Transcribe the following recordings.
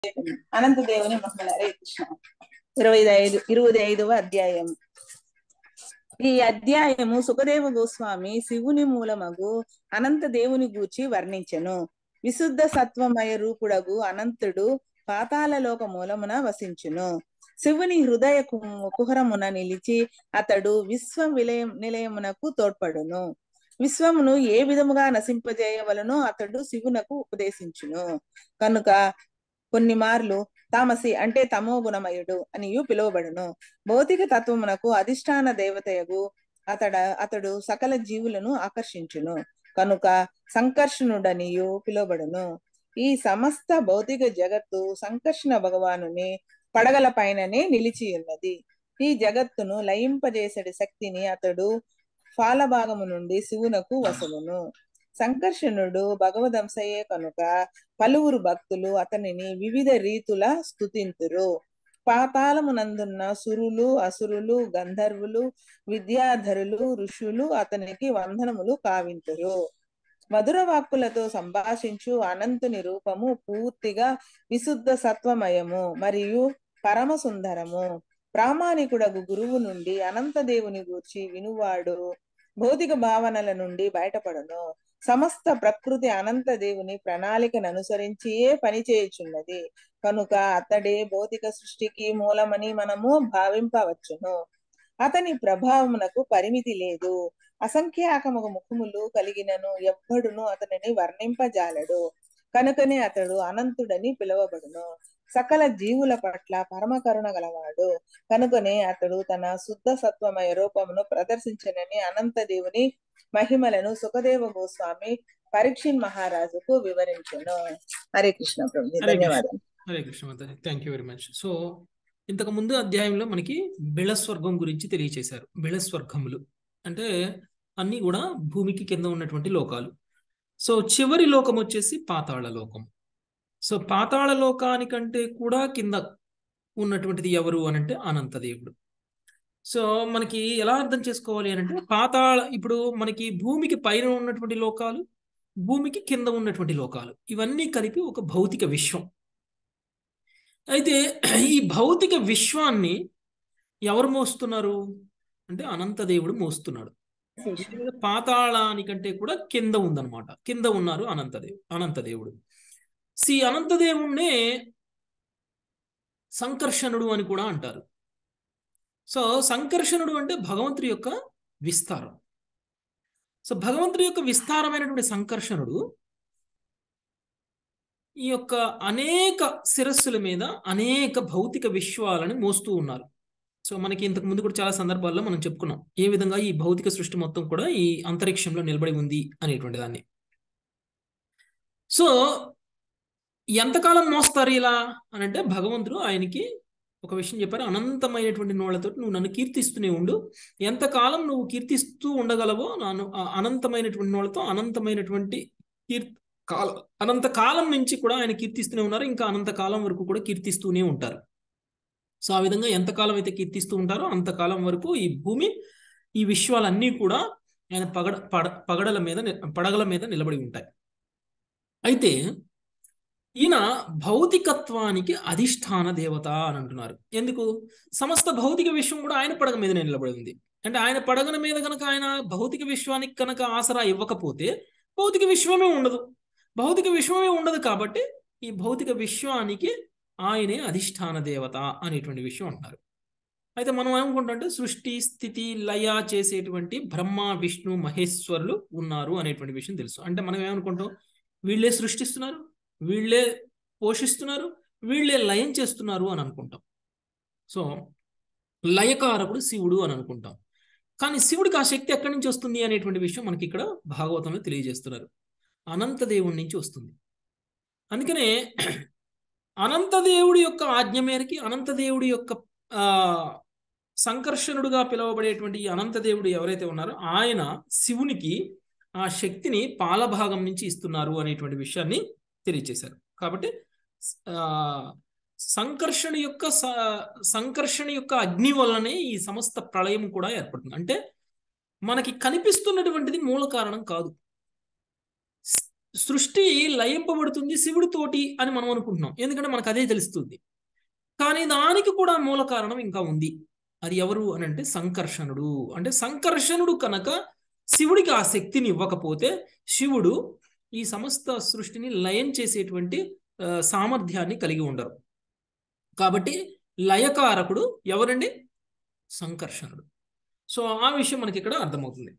అనంతదేవుని మహిమల హరే కృష్ణ ఇరవై ఐదు ఇరవై ఐదవ అధ్యాయం ఈ అధ్యాయము సుఖదేవ గోస్వామి శివుని మూలమగు అనంత దేవుని గూర్చి వర్ణించెను విశుద్ధ సత్వమయ రూపుడగు అనంతుడు పాతాల లోక మూలమున వసించును శివుని హృదయ కు- కుహరమున నిలిచి అతడు విశ్వ విలయం నిలయమునకు తోడ్పడును విశ్వమును ఏ విధముగా నశింపజేయవలనో అతడు శివునకు ఉపదేశించును కనుక కొన్ని మార్లు తామసి అంటే తమో గుణమయుడు అనియు పిలువబడును భౌతిక తత్వమునకు అధిష్టాన దేవతయగు అతడ అతడు సకల జీవులను ఆకర్షించును కనుక సంకర్షణుడనియు పిలువబడును ఈ సమస్త భౌతిక జగత్తు సంకర్షణ భగవానుని పడగల పైననే నిలిచి ఉన్నది ఈ జగత్తును లయింపజేసడి శక్తిని అతడు ఫాలభాగము నుండి శివునకు వసలును సంకర్షణుడు భగవదంశయే కనుక పలువురు భక్తులు అతనిని వివిధ రీతుల స్తుతింతురు పాతాళమునందున్న సురులు అసురులు గంధర్వులు విద్యాధరులు ఋషులు అతనికి వందనములు కావింతురు మధుర వాక్కులతో సంభాషించు అనంతుని రూపము పూర్తిగా విశుద్ధ సత్వమయము మరియు పరమ సుందరము ప్రామాణికుడగు గురువు నుండి అనంత దేవుని గూర్చి వినువాడు భౌతిక భావనల నుండి బయటపడను సమస్త ప్రకృతి అనంత దేవుని ప్రణాళికను అనుసరించియే పనిచేయుచున్నది కనుక అతడే భౌతిక సృష్టికి మూలమని మనము భావింపవచ్చును అతని ప్రభావమునకు పరిమితి లేదు అసంఖ్యాకముగు ముఖములు కలిగినను ఎవ్వడును అతనిని వర్ణింపజాలడు కనుకనే అతడు అనంతుడని పిలువబడును సకల జీవుల పట్ల పరమ కరుణ గలవాడు కనుకనే అతడు తన శుద్ధ సత్వమయ రూపమును ప్రదర్శించనని అనంత దేవుని మహిమలను సుఖదేవ గోస్వామి పరీక్షిన్ మహారాజుకు వివరించను హరే కృష్ణ ప్రభు హరే కృష్ణ ధన్యవాదాలు హరే కృష్ణ మాతాజీ thank you very much so ఇంతకు ముందు అధ్యాయంలో మనకి బిళస్వర్గం గురించి తెలియచేశారు బిళస్వర్గములు అంటే అన్ని కూడా భూమికి కింద ఉన్నటువంటి లోకాలు సో చివరి లోకం వచ్చేసి పాతాళ లోకం సో పాతాళ లోకానికంటే కూడా కింద ఉన్నటువంటిది ఎవరు అని అంటే అనంతదేవుడు సో మనకి ఎలా అర్థం చేసుకోవాలి అని అంటే పాతాళ ఇప్పుడు మనకి భూమికి పైన ఉన్నటువంటి లోకాలు భూమికి కింద ఉన్నటువంటి లోకాలు ఇవన్నీ కలిపి ఒక భౌతిక విశ్వం అయితే ఈ భౌతిక విశ్వాన్ని ఎవరు మోస్తున్నారు అంటే అనంతదేవుడు మోస్తున్నాడు పాతాళానికంటే కూడా కింద ఉందన్నమాట కింద ఉన్నారు అనంతదేవు అనంతదేవుడు సి అనంతదేవుణ్ణే సంకర్షణుడు అని కూడా అంటారు సో సంకర్షణుడు అంటే భగవంతుడి యొక్క విస్తారం సో భగవంతుడి యొక్క విస్తారమైనటువంటి సంకర్షణుడు ఈ యొక్క అనేక శిరస్సుల మీద అనేక భౌతిక విశ్వాలని మోస్తూ ఉన్నారు సో మనకి ఇంతకు ముందు కూడా చాలా సందర్భాల్లో మనం చెప్పుకున్నాం ఏ విధంగా ఈ భౌతిక సృష్టి మొత్తం కూడా ఈ అంతరిక్షంలో నిలబడి ఉంది అనేటువంటి దాన్ని సో ఎంతకాలం మోస్తారు ఇలా అని అంటే భగవంతుడు ఆయనకి ఒక విషయం చెప్పారు అనంతమైనటువంటి నోళ్లతో నువ్వు నన్ను కీర్తిస్తూనే ఉండు ఎంతకాలం నువ్వు కీర్తిస్తూ ఉండగలవో నాను ఆ అనంతమైనటువంటి నోళ్లతో అనంతమైనటువంటి కీర్ కాలం అనంత కాలం నుంచి కూడా ఆయన కీర్తిస్తూనే ఉన్నారు ఇంకా అనంత కాలం వరకు కూడా కీర్తిస్తూనే ఉంటారు సో ఆ విధంగా ఎంతకాలం అయితే కీర్తిస్తూ ఉంటారో అంతకాలం వరకు ఈ భూమి ఈ విశ్వాలన్నీ కూడా ఆయన పగడ పడ పగడల మీద ని- పడగల మీద నిలబడి ఉంటాయి అయితే ఈయన భౌతికత్వానికి అధిష్టాన దేవత అని అంటున్నారు ఎందుకు సమస్త భౌతిక విశ్వం కూడా ఆయన పడగ మీద నిలబడి ఉంది అంటే ఆయన పడగల మీద కనుక ఆయన భౌతిక విశ్వానికి కనుక ఆసరా ఇవ్వకపోతే భౌతిక విశ్వమే ఉండదు భౌతిక విశ్వమే ఉండదు కాబట్టి ఈ భౌతిక విశ్వానికి ఆయనే అధిష్టాన దేవత అనేటువంటి విషయం అంటారు అయితే మనం ఏమనుకుంటామంటే సృష్టి స్థితి లయ చేసేటువంటి బ్రహ్మ విష్ణు మహేశ్వరులు ఉన్నారు అనేటువంటి విషయం తెలుసు అంటే మనం ఏమనుకుంటాం వీళ్ళే సృష్టిస్తున్నారు వీళ్ళే పోషిస్తున్నారు వీళ్ళే లయం చేస్తున్నారు అని అనుకుంటాం సో లయకారకుడు శివుడు అని అనుకుంటాం కానీ శివుడికి ఆ శక్తి ఎక్కడి నుంచి వస్తుంది అనేటువంటి విషయం మనకి ఇక్కడ భాగవతంలో తెలియజేస్తున్నారు అనంతదేవుడి నుంచి వస్తుంది అందుకనే అనంతదేవుడి యొక్క ఆజ్ఞ మేరకి అనంతదేవుడి యొక్క ఆ సంకర్షణుడుగా పిలువబడేటువంటి ఈ అనంతదేవుడు ఎవరైతే ఉన్నారో ఆయన శివునికి ఆ శక్తిని పాలభాగం నుంచి ఇస్తున్నారు అనేటువంటి విషయాన్ని తెలియచేశారు కాబట్టి ఆ సంకర్షణ యొక్క స- సంకర్షణ యొక్క అగ్ని వల్లనే ఈ సమస్త ప్రళయం కూడా ఏర్పడుతుంది అంటే మనకి కనిపిస్తున్నటువంటిది మూల కారణం కాదు సృష్టి లయింపబడుతుంది శివుడితోటి అని మనం అనుకుంటున్నాం ఎందుకంటే మనకు అదే తెలుస్తుంది కానీ దానికి కూడా మూల కారణం ఇంకా ఉంది అది ఎవరు అని అంటే సంకర్షణుడు అంటే సంకర్షణుడు కనుక శివుడికి ఆ శక్తిని ఇవ్వకపోతే శివుడు ఈ సమస్త సృష్టిని లయం చేసేటువంటి ఆ, సామర్థ్యాన్ని కలిగి ఉండరు కాబట్టి లయకారకుడు ఎవరండి సంకర్షణుడు సో ఆ విషయం మనకి ఇక్కడ అర్థమవుతుంది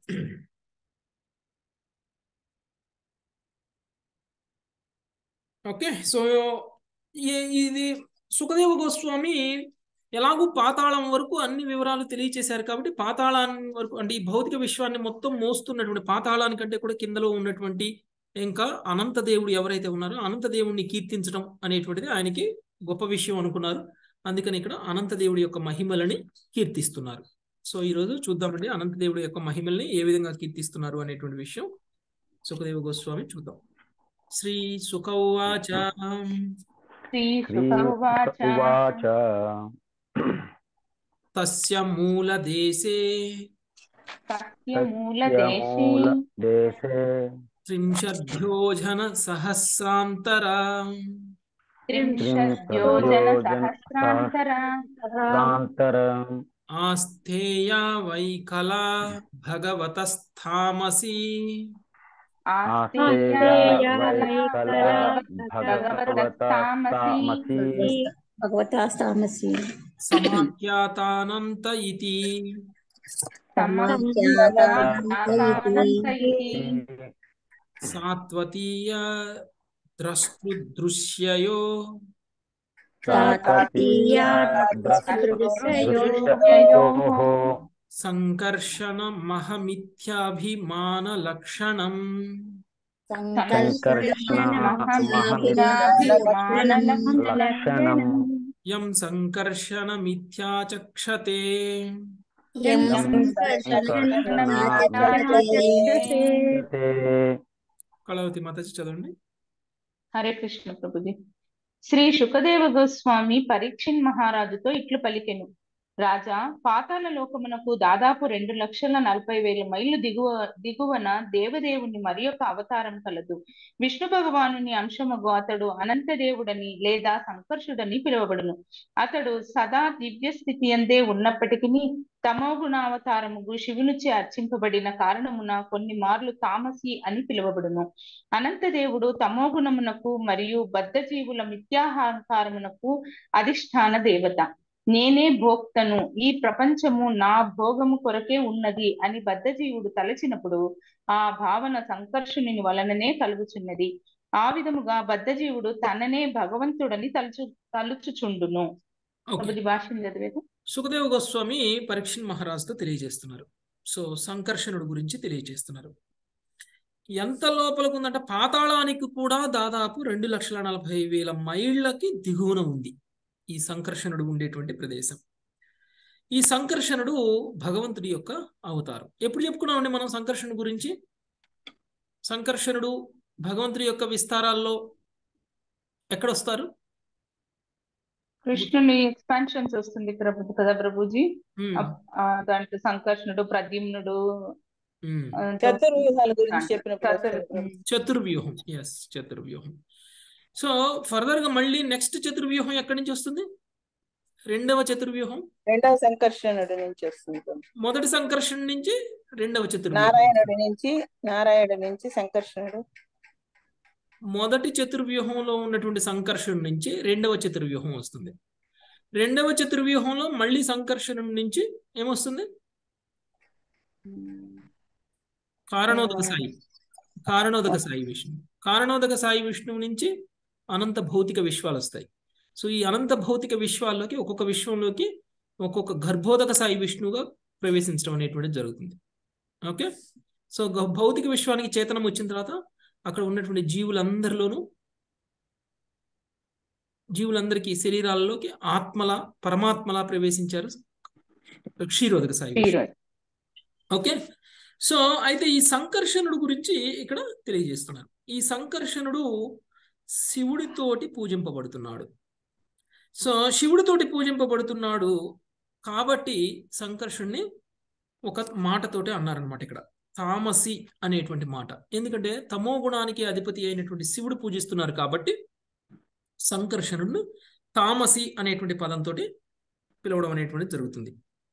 ఓకే సో ఈ- ఇది సుఖదేవ గోస్వామి ఎలాగూ పాతాళం వరకు అన్ని వివరాలు తెలియచేశారు కాబట్టి పాతాళాన్ని వరకు అంటే ఈ భౌతిక విశ్వాన్ని మొత్తం మోస్తున్నటువంటి పాతాళానికంటే కూడా కిందలో ఉన్నటువంటి ఇంకా అనంత దేవుడు ఎవరైతే ఉన్నారో అనంత దేవుడిని కీర్తించడం అనేటువంటిది ఆయనకి గొప్ప విషయం అనుకున్నారు అందుకని ఇక్కడ అనంత దేవుడి యొక్క మహిమలని కీర్తిస్తున్నారు సో ఈరోజు చూద్దామండి అనంత దేవుడి యొక్క మహిమల్ని ఏ విధంగా కీర్తిస్తున్నారు అనేటువంటి విషయం సుఖదేవ గోస్వామి చూద్దాం శ్రీ సుఖ ఉవాచ శ్రీ శ్రీ సుఖ ఉవాచ ఉవాచ తస్య మూల దేశే సత్య మూల దేశే మూల దేశే త్రింశద్యోజన సహస్రాంతర త్రింశద్యోజన సహస్రాంతర ప్రాంతరం ఆస్థేయా వైకలా భగవతస్థామసి ఆస్తేయ ఆస్తేయ వైకల వైకల భగవత తామసి భగవతాస్తామసి సమాఖ్యాతానంత ఇతి సమాఖ్యాతానంత ఇతి సాత్వతీయ ద్రష్టృదృశ్యయో సాత్వతీయ దృశ్యయోః సంకర్షణ మహమిథ్యాభిమాన లక్షణం సంకర్షణ లక్షణం యం సంకర్షణమిథ్యాచక్షతే యం సంకర్షణాచక్షతే. కళావతి మాతాజీ చదవండి హరే కృష్ణ ప్రభుజీ శ్రీ శుకదేవ గోస్వామి పరీక్షిన్ మహారాజుతో ఇట్లు పలికెను రాజా పాతాళ లోకమునకు దాదాపు రెండు లక్షల నలభై వేల మైళ్ళు దిగువ దిగువన దేవదేవుని మరి యొక్క అవతారం కలదు విష్ణు భగవానుని అంశమగు అతడు అనంత దేవుడని లేదా సంకర్షుడని పిలువబడును అతడు సదా దివ్య స్థితి అందే ఉన్నప్పటికీ తమోగుణావతారముగు శివునిచే అర్చింపబడిన కారణమున కొన్ని మార్లు తామసి అని పిలువబడును అనంత దేవుడు తమోగుణమునకు మరియు బద్ధజీవుల మిథ్యాహంకారమునకు అధిష్టాన దేవత నేనే భోక్తను ఈ ప్రపంచము నా భోగము కొరకే ఉన్నది అని బద్ధజీవుడు తలచినప్పుడు ఆ భావన సంకర్షుని వలననే కలుగుచున్నది ఆ విధముగా బద్ధజీవుడు తననే భగవంతుడని తలుచు తలుచుచుండును ఓకే ప్రభుజీ భాష్యం చదివేది సుఖదేవ గోస్వామి పరీక్షణ్ మహారాజుతో తెలియజేస్తున్నారు సో సంకర్షణుడు గురించి తెలియజేస్తున్నారు ఎంత లోపలకు ఉందంటే పాతాళానికి కూడా దాదాపు రెండు లక్షల నలభై వేల మైళ్ళకి దిగువన ఉంది ఈ సంకర్షణుడు ఉండేటువంటి ప్రదేశం ఈ సంకర్షణుడు భగవంతుడి యొక్క అవతారం ఎప్పుడు చెప్పుకున్నామండి మనం సంకర్షణ గురించి సంకర్షణుడు భగవంతుడి యొక్క విస్తారాల్లో ఎక్కడొస్తారు కృష్ణుని ఎక్స్పాన్షన్స్ వస్తుంది ప్రభు కదా ప్రభుజీ ఉమ్, ఆ- ఆ దాంట్లో సంకర్షణుడు ప్రద్యుమ్నుడు ఉమ్. ఆ, చతుర్వ్యూహాల గురించి చెప్పినప్పుడు చతుర్ వస్తుంది ప్రభు. చతుర్వ్యూహం ఎస్ చతుర్వ్యూహం సో ఫర్దర్ గా మళ్ళీ నెక్స్ట్ చతుర్వ్యూహం ఎక్కడి నుంచి వస్తుంది రెండవ చతుర్వ్యూహం రెండవ సంకర్షణుడి నుంచి వస్తుంది ప్రభు. మొదటి సంకర్షణ నుంచి రెండవ చతుర్వ్యూహం నారాయణుడి నుంచి నారాయణుడి నుంచి సంకర్షణుడు మొదటి చతుర్వ్యూహంలో ఉన్నటువంటి సంకర్షణ నుంచి రెండవ చతుర్వ్యూహం వస్తుంది రెండవ చతుర్వ్యూహంలో మళ్ళీ సంకర్షణ నుంచి ఏమొస్తుంది కారణోదక సాయి కారణోదక సాయి విష్ణు కారణోదక సాయి విష్ణువు నుంచి అనంత భౌతిక విశ్వాలు వస్తాయి సో ఈ అనంత భౌతిక విశ్వాల్లోకి ఒక్కొక్క విశ్వంలోకి ఒక్కొక్క గర్భోదక సాయి విష్ణువుగా ప్రవేశించడం అనేటువంటిది జరుగుతుంది ఓకే సో గ- భౌతిక విశ్వానికి చేతనం వచ్చిన తర్వాత అక్కడ ఉన్నటువంటి జీవులందరిలోనూ జీవులందరికీ శరీరాల్లోకి ఆత్మల పరమాత్మలా ప్రవేశించారు క్షీరోదక సాయి విష్ణువు. శ్రీరాజ్ ఓకే సో అయితే ఈ సంకర్షణుడు గురించి ఇక్కడ తెలియజేస్తున్నారు ఈ సంకర్షణుడు శివుడితోటి పూజింపబడుతున్నాడు సో శివుడితోటి పూజింపబడుతున్నాడు కాబట్టి సంకర్షుణ్ణి ఒక మాటతోటి అన్నారనమాట ఇక్కడ తామసి అనేటువంటి మాట ఎందుకంటే తమో గుణానికి అధిపతి అయినటువంటి శివుడు పూజిస్తున్నారు కాబట్టి సంకర్షణుడు తామసి అనేటువంటి పదంతో పిలవడం అనేటువంటిది జరుగుతుంది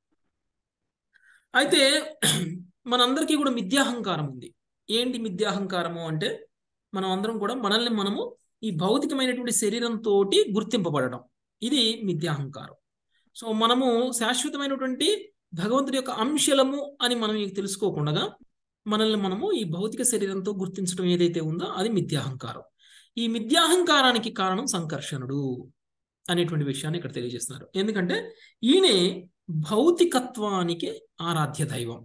అయితే మనందరికీ కూడా మిథ్యాహంకారం ఉంది ఏంటి మిథ్యాహంకారము అంటే మనం అందరం కూడా మనల్ని మనము ఈ భౌతికమైనటువంటి శరీరంతో గుర్తింపబడడం ఇది మిథ్యాహంకారం సో మనము శాశ్వతమైనటువంటి భగవంతుడి యొక్క అంశలము అని మనం ఇక తెలుసుకోకుండా మనల్ని మనము ఈ భౌతిక శరీరంతో గుర్తించడం ఏదైతే ఉందో అది మిథ్యాహంకారం ఈ మిథ్యాహంకారానికి కారణం సంకర్షణుడు అనేటువంటి విషయాన్ని ఇక్కడ తెలియజేస్తున్నారు ఎందుకంటే ఈయనే భౌతికత్వానికి ఆరాధ్య దైవం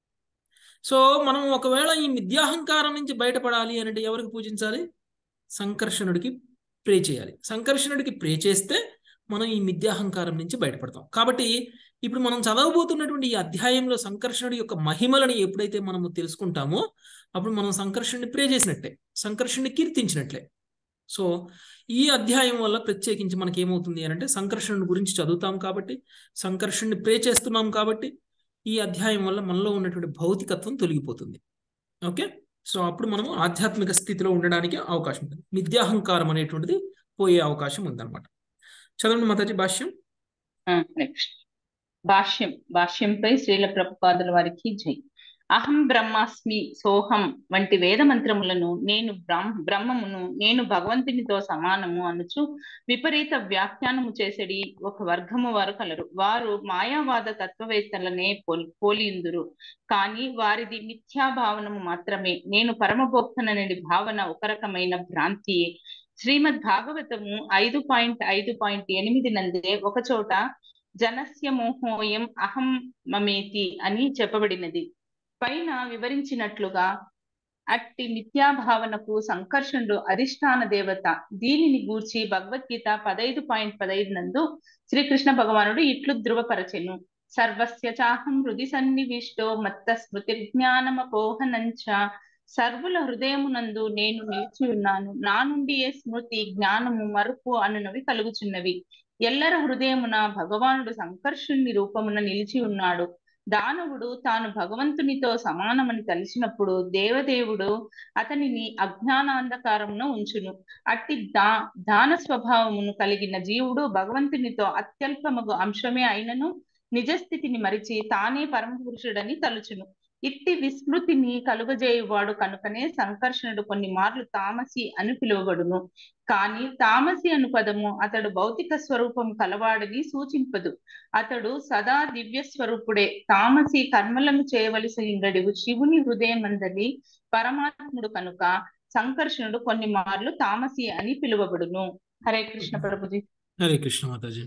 సో మనం ఒకవేళ ఈ మిథ్యాహంకారం నుంచి బయటపడాలి అంటే ఎవరికి పూజించాలి సంకర్షణుడికి ప్రే చేయాలి సంకర్షణుడికి ప్రే చేస్తే మనం ఈ మిథ్యాహంకారం నుంచి బయటపడతాం కాబట్టి ఇప్పుడు మనం చదవబోతున్నటువంటి ఈ అధ్యాయంలో సంకర్షణుడి యొక్క మహిమలని ఎప్పుడైతే మనము తెలుసుకుంటామో అప్పుడు మనం సంకర్షణుడిని ప్రే చేసినట్లే సంకర్షణుడిని కీర్తించినట్లే సో ఈ అధ్యాయం వల్ల ప్రత్యేకించి మనకి ఏమవుతుంది అని అంటే సంకర్షణుడి గురించి చదువుతాం కాబట్టి సంకర్షణుడిని ప్రే చేస్తున్నాం కాబట్టి ఈ అధ్యాయం వల్ల మనలో ఉన్నటువంటి భౌతికత్వం తొలగిపోతుంది ఓకే సో అప్పుడు మనము ఆధ్యాత్మిక స్థితిలో ఉండడానికి అవకాశం ఉంటుంది మిథ్యాహంకారం అనేటువంటిది పోయే అవకాశం ఉందన్నమాట చదవండి మాతాజీ భాష్యం నెక్స్ట్ భాష్యం భాష్యంపై శ్రీల ప్రభుపాదుల వారికి జై అహం బ్రహ్మాస్మి సోహం వంటి వేద మంత్రములను నేను బ్రహ్మ బ్రహ్మమును నేను భగవంతునితో సమానము అనుచు విపరీత వ్యాఖ్యానము చేసడి ఒక వర్గము వారు కలరు వారు మాయావాద తత్వవేత్తలనే పోలి పోలియుందురు కానీ వారిది మిథ్యాభావనము మాత్రమే నేను పరమభోక్తనని భావన ఒక రకమైన భ్రాంతియే శ్రీమద్ భాగవతము ఐదు పాయింట్ ఐదు పాయింట్ ఎనిమిది నందే ఒక చోట జనస్య మోహోయం అహం మమేతి అని చెప్పబడినది పైన వివరించినట్లుగా అట్టి మిథ్యాభావనకు సంకర్షణుడు అధిష్టాన దేవత దీనిని గూర్చి భగవద్గీత పదైదు పాయింట్ పదైదు నందు శ్రీకృష్ణ భగవానుడు ఇట్లు ధృవపరచెను సర్వస్య చాహం హృది సన్నివిష్టో మత్త స్మృతి జ్ఞానమపోహనంచ సర్వుల హృదయమునందు నేను నిలిచి ఉన్నాను నా నుండి ఏ స్మృతి జ్ఞానము మరుపు అనునవి కలుగుచున్నవి ఎల్లర హృదయమున భగవానుడు సంకర్షుని రూపమున నిలిచి ఉన్నాడు దానవుడు తాను భగవంతునితో సమానమని తలిచినప్పుడు దేవదేవుడు అతనిని అజ్ఞానాంధకారమున ఉంచును అట్టి దా దాన స్వభావమును కలిగిన జీవుడు భగవంతునితో అత్యల్పమగు అంశమే అయినను నిజస్థితిని మరిచి తానే పరమ పురుషుడని తలుచును ఇట్టి విస్మృతిని కలుగజేయువాడు కనుకనే సంకర్షణుడు కొన్ని మార్లు తామసి అని పిలువబడును కాని తామసి అను పదము అతడు భౌతిక స్వరూపం కలవాడని సూచింపదు అతడు సదా దివ్య స్వరూపుడే తామసి కర్మలను చేయవలసి ఉండడు శివుని హృదయం అందలి పరమాత్ముడు కనుక సంకర్షణుడు కొన్ని మార్లు తామసి అని పిలువబడును హరే కృష్ణ ప్రభుజీ హరే కృష్ణ మాతాజీ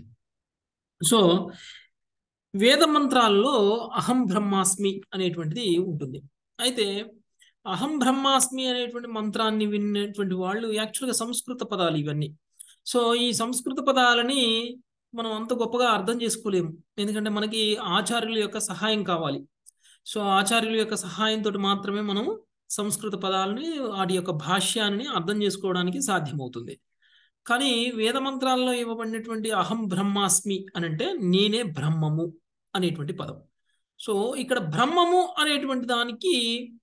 సో వేద మంత్రాల్లో అహం బ్రహ్మాస్మి అనేటువంటిది ఉంటుంది అయితే అహం బ్రహ్మాస్మి అనేటువంటి మంత్రాన్ని విన్నటువంటి వాళ్ళు యాక్చువల్గా సంస్కృత పదాలు ఇవన్నీ సో ఈ సంస్కృత పదాలని మనం అంత గొప్పగా అర్థం చేసుకోలేము ఎందుకంటే మనకి ఆచార్యుల యొక్క సహాయం కావాలి సో ఆచార్యుల యొక్క సహాయంతో మాత్రమే మనం సంస్కృత పదాలని వాటి యొక్క భాష్యాన్ని అర్థం చేసుకోవడానికి సాధ్యమవుతుంది కానీ వేద మంత్రాల్లో ఇవ్వబడినటువంటి అహం బ్రహ్మాస్మి అని అంటే నేనే బ్రహ్మము అనేటువంటి పదం సో ఇక్కడ బ్రహ్మము అనేటువంటి దానికి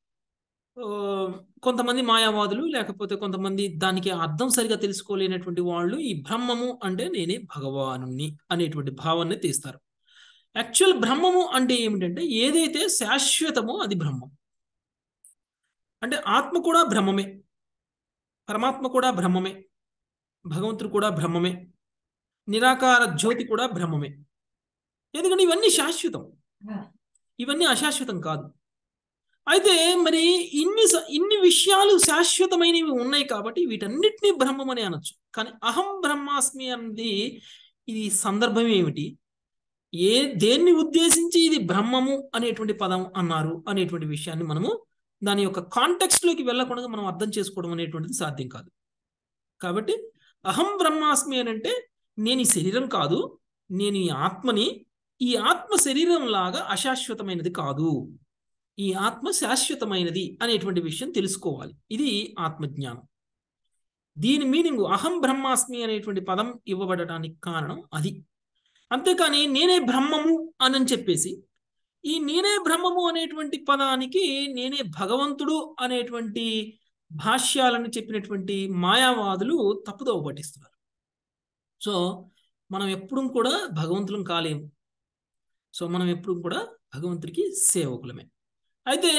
కొంతమంది మాయావాదులు లేకపోతే కొంతమంది దానికి అర్థం సరిగా తెలుసుకోలేనటువంటి వాళ్ళు ఈ బ్రహ్మము అంటే నేనే భగవానుని అనేటువంటి భావాన్ని తీస్తారు యాక్చువల్ బ్రహ్మము అంటే ఏమిటంటే ఏదైతే శాశ్వతమో అది బ్రహ్మం అంటే ఆత్మ కూడా బ్రహ్మమే పరమాత్మ కూడా బ్రహ్మమే భగవంతుడు కూడా బ్రహ్మమే నిరాకార జ్యోతి కూడా బ్రహ్మమే ఎందుకంటే ఇవన్నీ శాశ్వతం ఇవన్నీ అశాశ్వతం కాదు అయితే మరి ఇన్ని ఇన్ని విషయాలు శాశ్వతమైనవి ఉన్నాయి కాబట్టి వీటన్నిటినీ బ్రహ్మం అని అనొచ్చు కానీ అహం బ్రహ్మాస్మి అన్నది ఇది సందర్భం ఏమిటి ఏ దేన్ని ఉద్దేశించి ఇది బ్రహ్మము అనేటువంటి పదం అన్నారు అనేటువంటి విషయాన్ని మనము దాని యొక్క కాంటెక్స్ట్లోకి వెళ్ళకుండా మనం అర్థం చేసుకోవడం అనేటువంటిది సాధ్యం కాదు కాబట్టి అహం బ్రహ్మాస్మి అని అంటే నేను ఈ శరీరం కాదు నేను ఈ ఆత్మని ఈ ఆత్మ శరీరం లాగా అశాశ్వతమైనది కాదు ఈ ఆత్మ శాశ్వతమైనది అనేటువంటి విషయం తెలుసుకోవాలి ఇది ఆత్మజ్ఞానం దీని మీనింగ్ అహం బ్రహ్మాస్మి అనేటువంటి పదం ఇవ్వబడటానికి కారణం అది అంతేకాని నేనే బ్రహ్మము అని చెప్పేసి ఈ నేనే బ్రహ్మము అనేటువంటి పదానికి నేనే భగవంతుడు అనేటువంటి భాష్యాలను చెప్పినటువంటి మాయావాదులు తప్పుదోవ పట్టిస్తున్నారు సో మనం ఎప్పుడు కూడా భగవంతులం కాలేము సో మనం ఎప్పుడు కూడా భగవంతుడికి సేవకులమే అయితే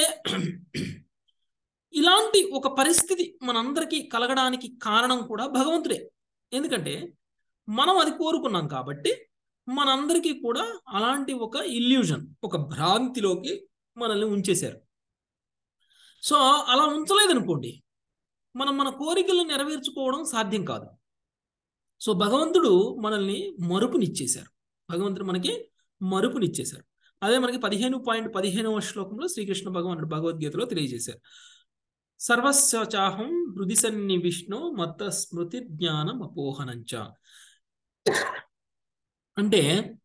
ఇలాంటి ఒక పరిస్థితి మనందరికీ కలగడానికి కారణం కూడా భగవంతుడే ఎందుకంటే మనం అది కోరుకున్నాం కాబట్టి మనందరికీ కూడా అలాంటి ఒక ఇల్యూజన్ ఒక భ్రాంతిలోకి మనల్ని ఉంచేశారు సో అలా ఉంచలేదనుకోండి మనం మన కోరికలను నెరవేర్చుకోవడం సాధ్యం కాదు సో భగవంతుడు మనల్ని మరుపునిచ్చేశారు భగవంతుడు మనకి మరుపునిచ్చేశారు అదే మనకి పదిహేను పాయింట్ పదిహేనవ శ్లోకంలో శ్రీకృష్ణ భగవానుడు భగవద్గీతలో తెలియజేశారు సర్వస్వచాహం హృది సన్ని విష్ణు మత స్మృతి జ్ఞానం అపోహనంచ అంటే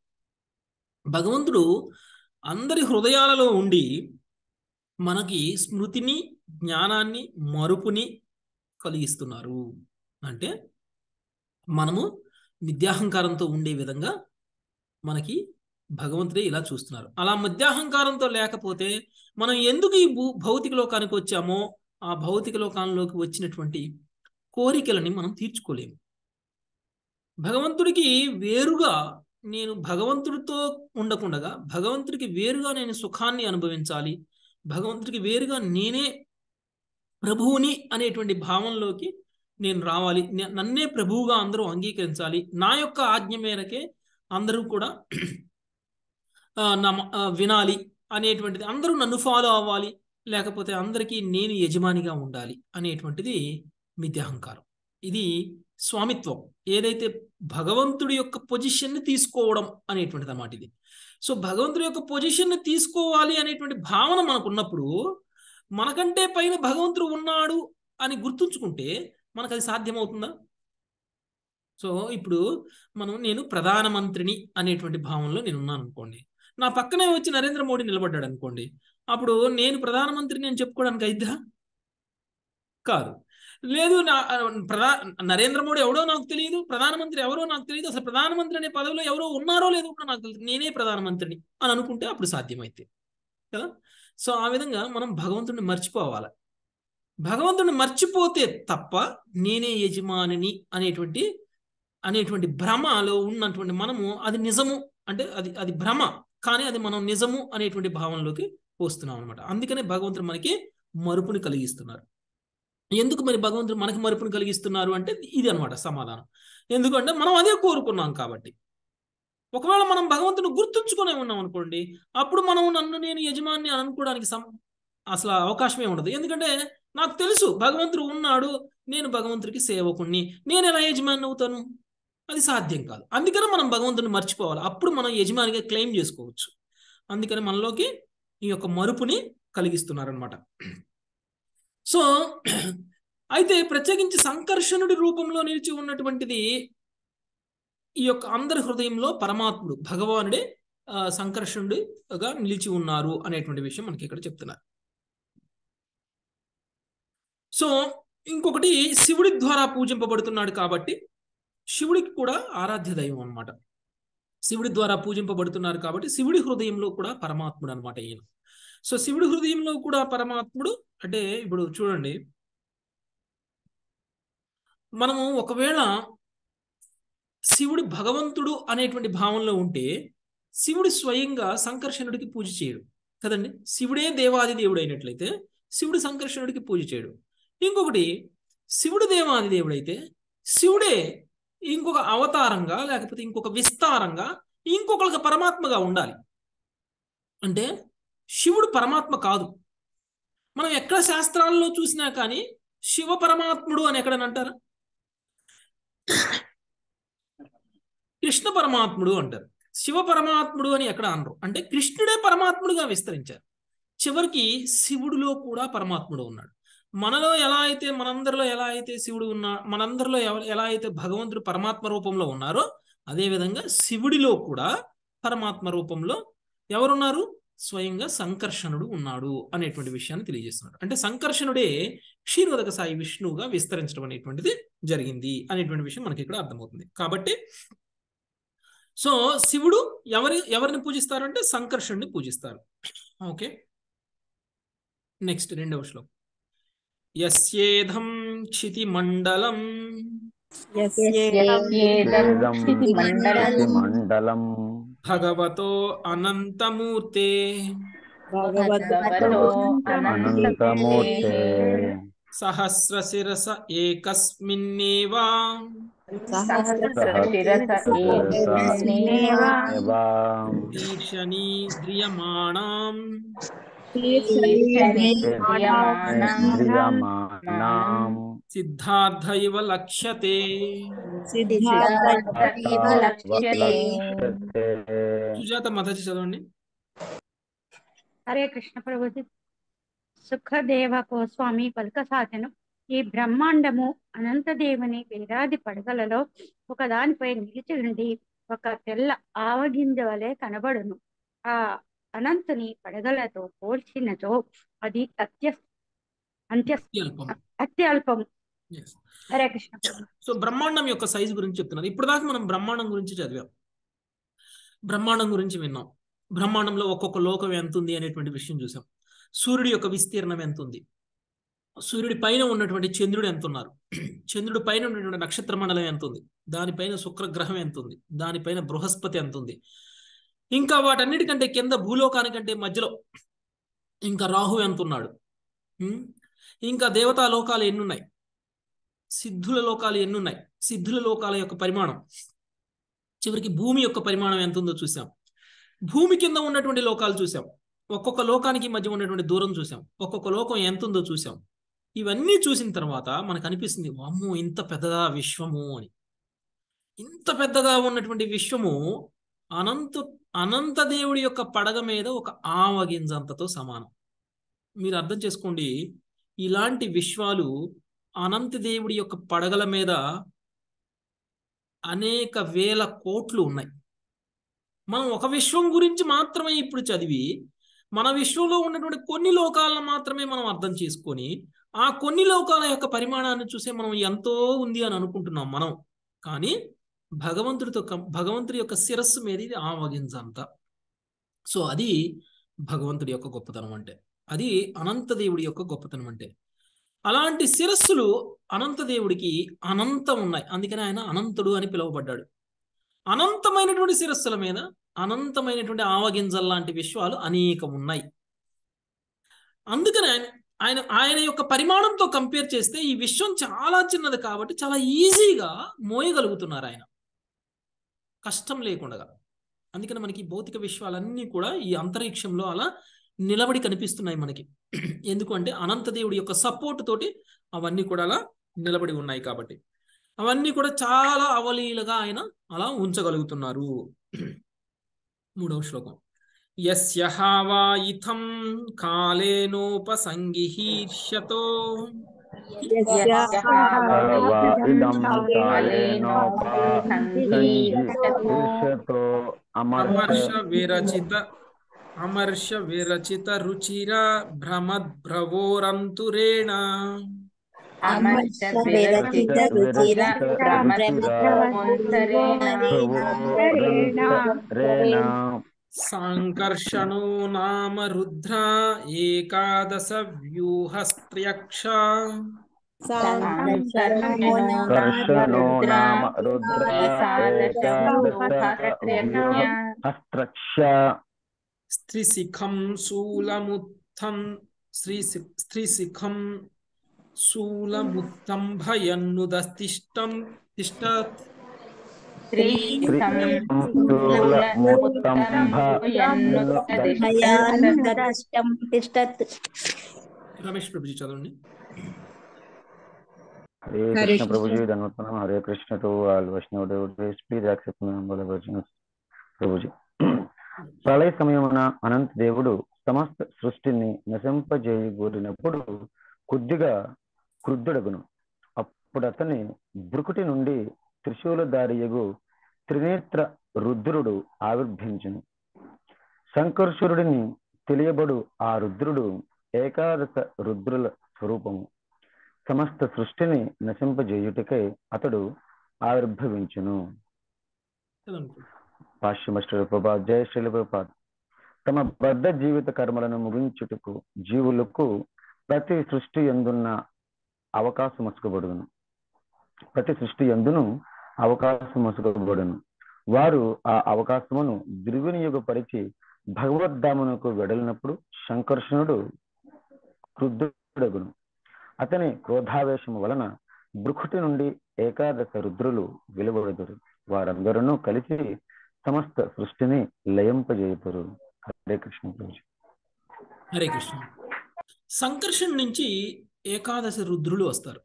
భగవంతుడు అందరి హృదయాలలో ఉండి మనకి స్మృతిని జ్ఞానాన్ని మరుపుని కలిగిస్తున్నారు అంటే మనము విద్యాహంకారంతో ఉండే విధంగా మనకి భగవంతుడే ఇలా చూస్తున్నారు అలా మధ్యాహంకారంతో లేకపోతే మనం ఎందుకు ఈ భూ భౌతిక లోకానికి వచ్చామో ఆ భౌతిక లోకాల్లోకి వచ్చినటువంటి కోరికలని మనం తీర్చుకోలేము భగవంతుడికి వేరుగా నేను భగవంతుడితో ఉండకుండగా భగవంతుడికి వేరుగా నేను సుఖాన్ని అనుభవించాలి భగవంతుడికి వేరుగా నేనే ప్రభువుని అనేటువంటి భావంలోకి నేను రావాలి నే- నన్నే ప్రభువుగా అందరూ అంగీకరించాలి నా యొక్క ఆజ్ఞ మేరకే అందరూ కూడా ఆ, నా మ- ఆ, వినాలి అనేటువంటిది అందరూ నన్ను ఫాలో అవ్వాలి లేకపోతే అందరికీ నేను యజమానిగా ఉండాలి అనేటువంటిది మిథ్యాహంకారం ఇది స్వామిత్వం ఏదైతే భగవంతుడి యొక్క పొజిషన్ని తీసుకోవడం అనేటువంటిది అన్నమాట ఇది సో భగవంతుడి యొక్క పొజిషన్ని తీసుకోవాలి అనేటువంటి భావన మనకు ఉన్నప్పుడు మనకంటే పైన భగవంతుడు ఉన్నాడు అని గుర్తుంచుకుంటే మనకు అది సాధ్యమవుతుందా సో ఇప్పుడు మనం నేను ప్రధానమంత్రిని అనేటువంటి భావంలో నేను ఉన్నాను అనుకోండి నా పక్కనే వచ్చి నరేంద్ర మోడీ నిలబడ్డాడు అనుకోండి అప్పుడు నేను ప్రధానమంత్రిని అని చెప్పుకోవడానికి అయిద్దా కాదు లేదు నా ప్రధా నరేంద్ర మోడీ ఎవడో నాకు తెలియదు ప్రధానమంత్రి ఎవరో నాకు తెలియదు అసలు ప్రధానమంత్రి అనే పదవిలో ఎవరో ఉన్నారో లేదో కూడా నాకు తెలియదు నేనే ప్రధానమంత్రిని అని అనుకుంటే అప్పుడు సాధ్యమైతే కదా సో ఆ విధంగా మనం భగవంతుడిని మర్చిపోవాలి భగవంతుడిని మర్చిపోతే తప్ప నేనే యజమానిని అనేటువంటి అనేటువంటి భ్రమలో ఉన్నటువంటి మనము అది నిజము అంటే అది అది భ్రమ కానీ అది మనం నిజము అనేటువంటి భావంలోకి వస్తున్నాం అనమాట అందుకనే భగవంతుడు మనకి మరుపుని కలిగిస్తున్నారు ఎందుకు మరి భగవంతుడు మనకి మరుపుని కలిగిస్తున్నారు అంటే ఇది అనమాట సమాధానం ఎందుకంటే మనం అదే కోరుకున్నాం కాబట్టి ఒకవేళ మనం భగవంతుని గుర్తుంచుకునే ఉన్నాం అనుకోండి అప్పుడు మనం నన్ను నేను యజమాని అని అనుకోవడానికి సం అసలు అవకాశమే ఉండదు ఎందుకంటే నాకు తెలుసు భగవంతుడు ఉన్నాడు నేను భగవంతుడికి సేవకుణ్ణి నేను ఎలా యజమాని అవుతాను అది సాధ్యం కాదు అందుకని మనం భగవంతుని మర్చిపోవాలి అప్పుడు మనం యజమానిగా క్లెయిమ్ చేసుకోవచ్చు అందుకని మనలోకి ఈ యొక్క మరుపుని కలిగిస్తున్నారనమాట సో అయితే ప్రత్యేకించి సంకర్షణుడి రూపంలో నిలిచి ఉన్నటువంటిది ఈ యొక్క అందరి హృదయంలో పరమాత్ముడు భగవానుడే ఆ, సంకర్షణుడిగా నిలిచి ఉన్నారు అనేటువంటి విషయం మనకి ఇక్కడ చెప్తున్నారు సో ఇంకొకటి శివుడి ద్వారా పూజింపబడుతున్నాడు కాబట్టి శివుడికి కూడా ఆరాధ్య దైవం అన్నమాట శివుడి ద్వారా పూజింపబడుతున్నారు కాబట్టి శివుడి హృదయంలో కూడా పరమాత్ముడు అనమాట ఈయన సో శివుడి హృదయంలో కూడా పరమాత్ముడు అంటే ఇప్పుడు చూడండి మనము ఒకవేళ శివుడు భగవంతుడు అనేటువంటి భావంలో ఉంటే శివుడు స్వయంగా సంకర్షణుడికి పూజ చేయడు కదండి శివుడే దేవాది దేవుడు అయినట్లయితే శివుడు సంకర్షణుడికి పూజ చేయడు ఇంకొకటి శివుడు దేవాది దేవుడైతే శివుడే ఇంకొక అవతారంగా లేకపోతే ఇంకొక విస్తారంగా ఇంకొకరికి పరమాత్మగా ఉండాలి అంటే శివుడు పరమాత్మ కాదు మనం ఎక్కడ శాస్త్రాల్లో చూసినా కానీ శివ పరమాత్ముడు అని ఎక్కడని అంటారా కృష్ణ పరమాత్ముడు అంటారు శివ పరమాత్ముడు అని ఎక్కడ అనరు అంటే కృష్ణుడే పరమాత్ముడుగా విస్తరించారు చివరికి శివుడిలో కూడా పరమాత్ముడు ఉన్నాడు మనలో ఎలా అయితే మనందరిలో ఎలా అయితే శివుడు ఉన్నా మనందరిలో ఎవ- ఎలా అయితే భగవంతుడు పరమాత్మ రూపంలో ఉన్నారో అదే విధంగా శివుడిలో కూడా పరమాత్మ రూపంలో ఎవరున్నారు స్వయంగా సంకర్షణుడు ఉన్నాడు అనేటువంటి విషయాన్ని తెలియజేస్తున్నాడు అంటే సంకర్షణుడే క్షీరోదక సాయి విష్ణువుగా విస్తరించడం అనేటువంటిది జరిగింది అనేటువంటి విషయం మనకి ఇక్కడ అర్థమవుతుంది కాబట్టి సో శివుడు ఎవరి ఎవరిని పూజిస్తారు అంటే సంకర్షణుడిని పూజిస్తారు ఓకే నెక్స్ట్ రెండవ శ్లోకం యస్యేధం క్షితిమండలం ఏదం వేదం క్షితిమండలం మండలం భగవతో అనంతమూర్తే భగవతో అనంతమూర్తే సహస్రశిరస ఏకస్మిన్నేవ సహస్రశిరస ఏకస్మిన్నేవ ఈశనీద్రియమాణం ఇంద్రియమాణం సిద్ధార్థ ఇవ లక్ష్యతే సుజాత మదచి చదవండి హరే కృష్ణ ప్రభుజీ సుఖదేవ గోస్వామి పలుకసాగను ఈ బ్రహ్మాండము అనంతదేవుని వేలాది పడగలలో ఒకదానిపై నిలిచి ఉండి ఒక తెల్ల ఆవగింజ వలె కనబడును ఆ అనంతుని పడగలతో పోల్చినచో అది అత్య అంత్య అత్యల్పం అత్యల్పం Yes. హరే కృష్ణ ప్రభు సో బ్రహ్మాండం యొక్క సైజు గురించి చెప్తున్నారు ఇప్పుడు దాకా మనం బ్రహ్మాండం గురించి చదివాం బ్రహ్మాండం గురించి విన్నాం బ్రహ్మాండంలో ఒక్కొక్క లోకం ఎంత ఉంది అనేటువంటి విషయం చూసాం సూర్యుడి యొక్క విస్తీర్ణం ఎంత ఉంది సూర్యుడి పైన ఉన్నటువంటి చంద్రుడు ఎంత ఉన్నారు చంద్రుడి పైన ఉన్నటువంటి నక్షత్ర మండలం ఎంత ఉంది దానిపైన శుక్రగ్రహం ఎంత ఉంది దానిపైన బృహస్పతి ఎంత ఉంది ఇంకా వాటన్నిటికంటే కింద భూలోకానికంటే మధ్యలో ఇంకా రాహు ఎంత ఉన్నాడు ఉం? ఇంకా దేవతా లోకాలు ఎన్నున్నాయి సిద్ధుల లోకాలు ఎన్నున్నాయి సిద్ధుల లోకాల యొక్క పరిమాణం చివరికి భూమి యొక్క పరిమాణం ఎంత ఉందో చూసాం భూమి కింద ఉన్నటువంటి లోకాలు చూసాం ఒక్కొక్క లోకానికి మధ్య ఉన్నటువంటి దూరం చూసాం ఒక్కొక్క లోకం ఎంత ఉందో చూసాం ఇవన్నీ చూసిన తర్వాత మనకు అనిపిస్తుంది వామ్మో ఇంత పెద్దగా విశ్వము అని ఇంత పెద్దగా ఉన్నటువంటి విశ్వము అనంత అనంత దేవుడి యొక్క పడగ మీద ఒక ఆవగింజంతతో సమానం మీరు అర్థం చేసుకోండి ఇలాంటి విశ్వాలు అనంత దేవుడి యొక్క పడగల మీద అనేక వేల కోట్లు ఉన్నాయి మనం ఒక విశ్వం గురించి మాత్రమే ఇప్పుడు చదివి మన విశ్వంలో ఉన్నటువంటి కొన్ని లోకాలను మాత్రమే మనం అర్థం చేసుకొని ఆ కొన్ని లోకాల యొక్క పరిమాణాన్ని చూసే మనం ఎంతో ఉంది అని అనుకుంటున్నాం మనం కానీ భగవంతుడితో కం- భగవంతుడి యొక్క శిరస్సు మీద ఇది ఆవగింజంత సో అది భగవంతుడి యొక్క గొప్పతనం అంటే అది అనంత దేవుడి యొక్క గొప్పతనం అంటే అలాంటి శిరస్సులు అనంతదేవుడికి అనంతం ఉన్నాయి అందుకని ఆయన అనంతుడు అని పిలువబడ్డాడు అనంతమైనటువంటి శిరస్సుల మీద అనంతమైనటువంటి ఆవగింజల లాంటి విశ్వాలు అనేకం ఉన్నాయి అందుకని ఆయన ఆయన ఆయన యొక్క పరిమాణంతో కంపేర్ చేస్తే ఈ విశ్వం చాలా చిన్నది కాబట్టి చాలా ఈజీగా మోయగలుగుతున్నారు ఆయన కష్టం లేకుండా అందుకని మనకి ఈ భౌతిక విశ్వాలన్నీ కూడా ఈ అంతరిక్షంలో అలా నిలబడి కనిపిస్తున్నాయి మనకి ఎందుకంటే అనంతదేవుడి యొక్క సపోర్ట్ తోటి అవన్నీ కూడా అలా నిలబడి ఉన్నాయి కాబట్టి అవన్నీ కూడా చాలా అవలీలగా ఆయన అలా ఉంచగలుగుతున్నారు మూడవ శ్లోకం యస్య వా ఇథం కాలేనోపసంగిహీర్ష్యతో ఇదం కాలేనోపసంగిహ్యతో అమర్ష అమర్ష విరచిత అమర్ష విరచిత రుచిర భ్రమద్భ్రవోరంతురేణ అమర్ష విరచిత రుచిర రేణ సాంకర్షణో నామ రుద్ర ఏకాదశ వ్యూహస్త్ర్యక్ష కర్షణో నామ రుద్ర హస్త్రక్ష స్త్రీశిఖం శూలముత్థం శ్రీ స్త్రీశిఖం శూలముత్తం భయన్నుదస్తిష్టం తిష్ట భయానుదష్టం తిష్టత్ రమేష్ ప్రభుజీ చదవండి హరే కృష్ణ ప్రభుజీ ధన్యవాదం Hare Krishna to all Vaishnava devotees please accept my humble obeisances ప్రభుజీ ప్రళయ సమయమున అనంత దేవుడు సమస్త సృష్టిని నశింపజేయగోరినప్పుడు కొద్దిగా క్రుద్ధుడగును అప్పుడు అతని బ్రుకుటి నుండి త్రిశూలధారియగు త్రినేత్ర రుద్రుడు ఆవిర్భించును శంకర్షురుడిని తెలియబడు ఆ రుద్రుడు ఏకాదశ రుద్రుల స్వరూపము సమస్త సృష్టిని నశింపజేయుటకై అతడు ఆవిర్భవించును చదవండి పాశ్చిమశ్రీ ప్రభాత్ జయ శ్రీల ప్రభాత్ తమ బద్ధ జీవిత కర్మలను ముగించుటకు జీవులకు ప్రతి సృష్టి ఎందున్న అవకాశం మసుకబడును ప్రతి సృష్టి ఎందును అవకాశం మసుకబడును వారు ఆ అవకాశమును దుర్వినియోగపరిచి భగవద్ధామునకు వెడలినప్పుడు శంకర్షణుడు క్రుద్ధుడగును అతని క్రోధావేశము వలన బృకుటి నుండి ఏకాదశ రుద్రులు వెలువడుదురు వారందరూ కలిసి సమస్త సృష్టిని లయింపజేయుదురు హరే కృష్ణ ప్రభుజీ హరే కృష్ణ సంకర్షణ నుంచి ఏకాదశి రుద్రులు వస్తారు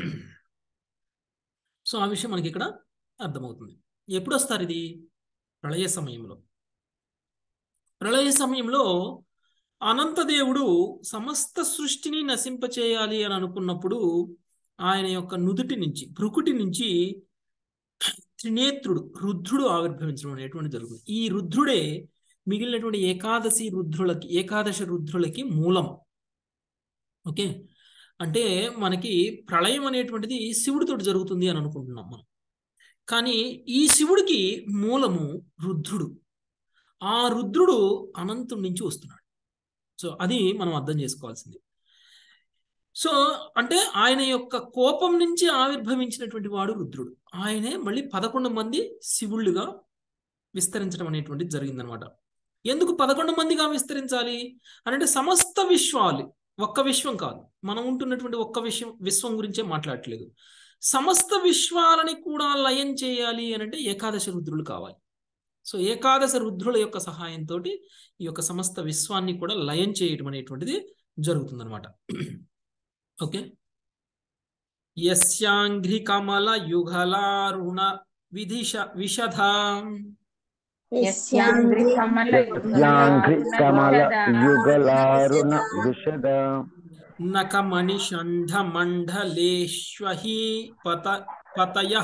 సో ఆ విషయం మనకి ఇక్కడ అర్థమవుతుంది ఎప్పుడు వస్తారు ఇది ప్రళయ సమయంలో ప్రళయ సమయంలో అనంతదేవుడు సమస్త సృష్టిని నశింపచేయాలి అని అనుకున్నప్పుడు ఆయన యొక్క నుదుటి నుంచి భృకుటి నుంచి త్రినేత్రుడు రుద్రుడు ఆవిర్భవించడం అనేటువంటి జరుగుతుంది ఈ రుద్రుడే మిగిలినటువంటి ఏకాదశి రుద్రులకి ఏకాదశి రుద్రులకి మూలం ఓకే అంటే మనకి ప్రళయం అనేటువంటిది శివుడితో జరుగుతుంది అని అనుకుంటున్నాం మనం కానీ ఈ శివుడికి మూలము రుద్రుడు ఆ రుద్రుడు అనంతుడి నుంచి వస్తున్నాడు సో అది మనం అర్థం చేసుకోవాల్సింది సో అంటే ఆయన యొక్క కోపం నుంచి ఆవిర్భవించినటువంటి వాడు రుద్రుడు ఆయనే మళ్ళీ పదకొండు మంది శివుళ్ళుగా విస్తరించడం అనేటువంటిది జరిగిందనమాట ఎందుకు పదకొండు మందిగా విస్తరించాలి అని అంటే సమస్త విశ్వాలు ఒక్క విశ్వం కాదు మనం ఉంటున్నటువంటి ఒక్క విశ్వం విశ్వం గురించే మాట్లాడట్లేదు సమస్త విశ్వాలని కూడా లయం చేయాలి అని అంటే ఏకాదశ రుద్రులు కావాలి సో ఏకాదశ రుద్రుల యొక్క సహాయంతో ఈ యొక్క సమస్త విశ్వాన్ని కూడా లయం చేయటం అనేటువంటిది జరుగుతుందన్నమాట ఓకే యస్యాంఘ్రి కమల యుగలారుణ విధిష విషధ యస్యాంఘ్రి కమల యాంఘ్రి కమల యుగలారుణ యుగలారుణ విషద నకమణి షంఢ మండలేష్వహి పత పతయ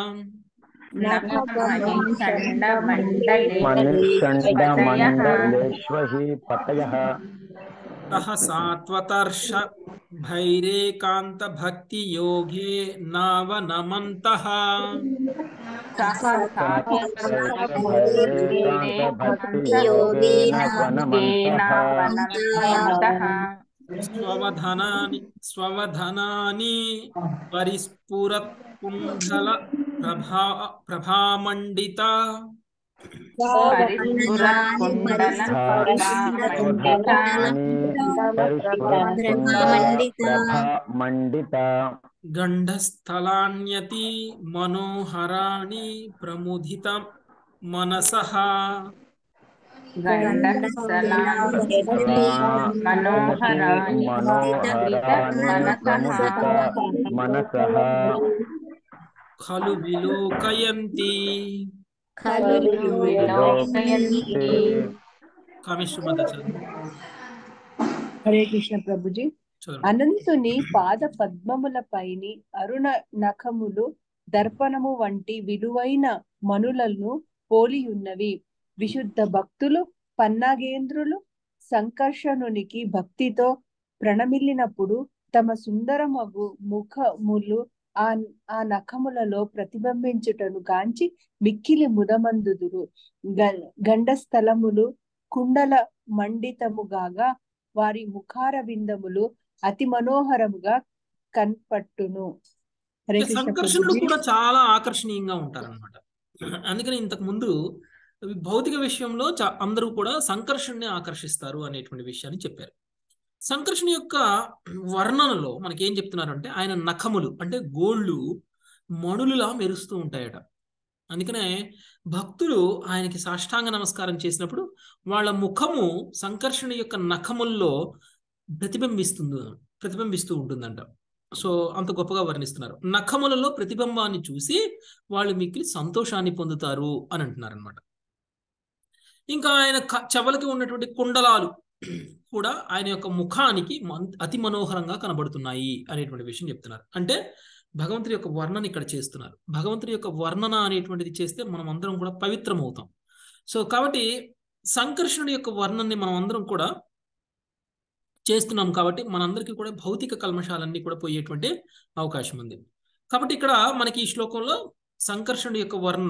నఖమణి చండ మండలే మణిషండ పతయః మండలేష్వహి పతయ సాత్వతర్ష భైరేకాంత భక్తి యోగే నావనమంతః సహ యోగేన వనమంతః స్వవధనాని స్వవధనాని పరిస్ఫురత్ కుండల ప్రభా ప్రభామండిత పరిస్ఫురత్ కుండల ప్రభామండిత మండిత గండస్థలాన్యతి మనోహరాణి ప్రముదిత మనసః గండస్థలాన్ని మనోహరాణి మనస ఖలు విలోకయంతి విలోకయంతి కామేశ్వరమాత చదువు హరే కృష్ణ ప్రభుజీ చదువు అనంతుని పాద పద్మములపైని అరుణ నఖములు దర్పణము వంటి విలువైన మనులను పోలియున్నవి విశుద్ధ భక్తులు పన్నాగేంద్రులు సంకర్షణునికి భక్తితో ప్రణమిల్లినప్పుడు తమ సుందరమగు ముఖములు ఆ ఆ నఖములలో ప్రతిబింబించుటను గాంచి మిక్కిలి ముదమందుదురు గ- గండస్థలములు కుండల మండితముగాగా వారి ముఖార బిందములు అతి మనోహరముగా కన్పట్టును హరే కృష్ణ సంకర్షణుడు ప్రభుజీ కూడా చాలా ఆకర్షణీయంగా ఉంటారన్నమాట అందుకని ఇంతకు ముందు భౌతిక విషయంలో చా- అందరూ కూడా సంకర్షణని ఆకర్షిస్తారు అనేటువంటి విషయాన్ని చెప్పారు సంకర్షణ యొక్క వర్ణనలో మనకి ఏం చెప్తున్నారంటే ఆయన నఖములు అంటే గోళ్ళు మణులులా మెరుస్తూ ఉంటాయట అందుకనే భక్తులు ఆయనకి సాష్టాంగ నమస్కారం చేసినప్పుడు వాళ్ళ ముఖము సంకర్షణ యొక్క నఖముల్లో ప్రతిబింబిస్తుంది ప్రతిబింబిస్తూ ఉంటుందంట సో అంత గొప్పగా వర్ణిస్తున్నారు నఖములలో ప్రతిబింబాన్ని చూసి వాళ్ళు మిక్కిలి సంతోషాన్ని పొందుతారు అని అంటున్నారు అనమాట ఇంకా ఆయన క- చెవులకి ఉన్నటువంటి కుండలాలు కూడా ఆయన యొక్క ముఖానికి మన్- అతి మనోహరంగా కనబడుతున్నాయి అనేటువంటి విషయం చెప్తున్నారు అంటే భగవంతుడి యొక్క వర్ణన ఇక్కడ చేస్తున్నారు భగవంతుడి యొక్క వర్ణన అనేటువంటిది చేస్తే మనం అందరం కూడా పవిత్రం అవుతాం సో కాబట్టి సంకర్షణుడి యొక్క వర్ణనని మనం అందరం కూడా చేస్తున్నాం కాబట్టి మనందరికీ కూడా భౌతిక కల్మషాలన్నీ కూడా పోయేటువంటి అవకాశం ఉంది కాబట్టి ఇక్కడ మనకి ఈ శ్లోకంలో సంకర్షణుడి యొక్క వర్ణ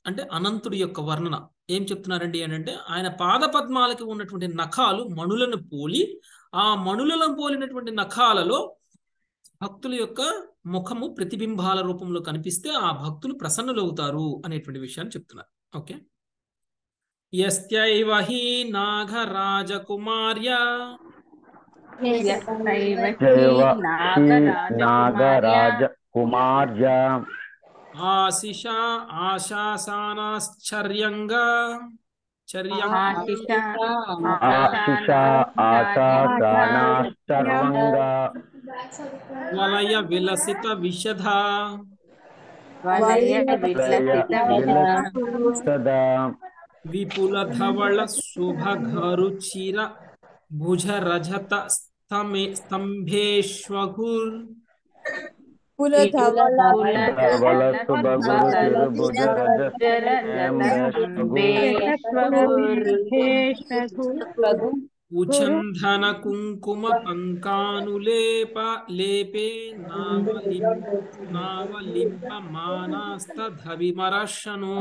అంటే అనంతుడి యొక్క వర్ణన ఏం చెప్తున్నారండి అని అంటే ఆయన పాదపద్మాలకి ఉన్నటువంటి నఖాలు మణులను పోలి ఆ మణులను పోలినటువంటి నఖాలలో భక్తుల యొక్క ముఖము ప్రతిబింబాల రూపంలో కనిపిస్తే ఆ భక్తులు ప్రసన్నులవుతారు అనేటువంటి విషయాన్ని చెప్తున్నారు ఓకే యస్త్యైవ హి నాగరాజకుమార్య యస్యైవ హి జైవ హి నాగరాజకుమార్య నాగరాజ కుమార్య ఆశిష ఆశాసానాశ్చర్యంగా చర్యం ఆశిష ఆశిష ఆశాసానాశ్చర్వంగా వలయ విలసిత విషధ వలయ విలసిత సదా విపుల ధవళ శుభఘరు చిర భుజ రజత స్తమే స్తంభేష్వఘుర్ ధవళ సుభగురు తిరుభుజ ఉచంధన కుంకుమ పంకానులేప లేపే నావలిం నావలింప మానాస్త ధవిమరశను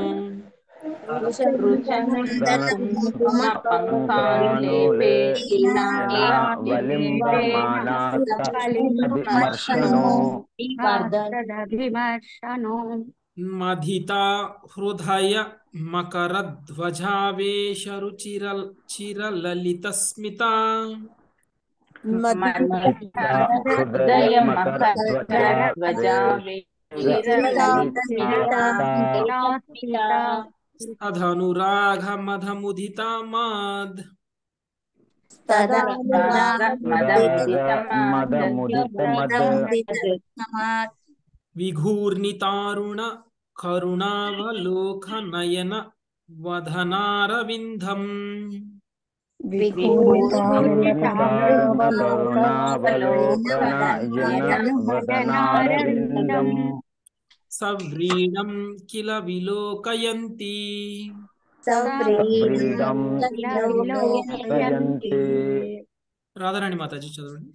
కుంకుమ పంకానులేపే వలింబమానాస్తమర్శనో విమర్శను మధితా హృదయ మకర ధ్వజావేశరుచిర చిరలలిత స్మిత హృదయ మకర ధ్వజావే అధనురాగ మధముదిత మాద్ మదముదిత మద విఘూర్ణితారుణ కరుణావలోక నయన వదనారవిందం కరుణావలోకనయనవదనారవిందం సవ్రీడం కిల విలోకయంతి సవ్రీడం విలోకయంతే రాధారాణి మాతాజీ చదవండి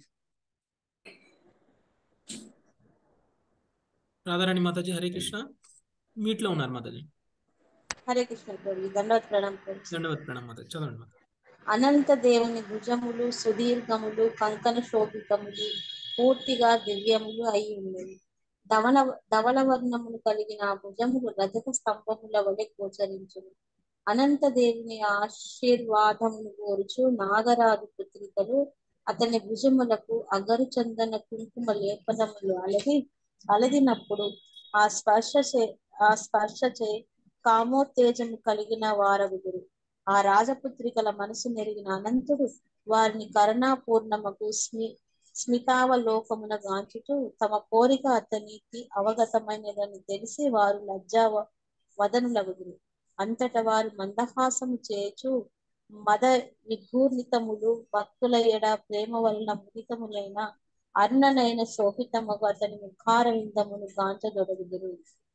రాధారాణి మాతాజీ హరే కృష్ణ మీట్లో ఉన్నారు మాతాజీ హరే కృష్ణ ప్రభు దండవత్ ప్రణామ ప్రభు దండవత్ ప్రణామ్ మాతాజీ చదవండి మాతాజీ అనంత దేవుని భుజములు సుదీర్ఘములు కంకణ శోభితములు పూర్తిగా దివ్యములు అయి ఉన్నవి ధవల ధవల వర్ణములు కలిగిన ఆ భుజములు రజత స్తంభముల వలె గోచరించును అనంత దేవుని ఆశీర్వాదమును కోరుచు నాగరాజు పుత్రికలు అతని భుజములకు అగరు చందన కుంకుమ లేపనములు అలది అలదినప్పుడు ఆ స్పర్శ చే ఆ స్పర్శ చే కామోత్తేజము కలిగిన వారగుదురు ఆ రాజపుత్రికల మనసు నెరిగిన అనంతుడు వారిని కరుణాపూర్ణమకు స్మి స్మితావలోకమున గాంచుతూ తమ కోరిక అతనికి అవగతమైనదని తెలిసి వారు లజ్జా వదనులగుదురు అంతట వారు మందహాసము చేచు మద విఘూర్ణితములు భక్తుల ఎడ ప్రేమ వలన ముదితములైన అరుణనైన శోభితమగు అతని ముఖార విందమును గాంచదొడగుదురు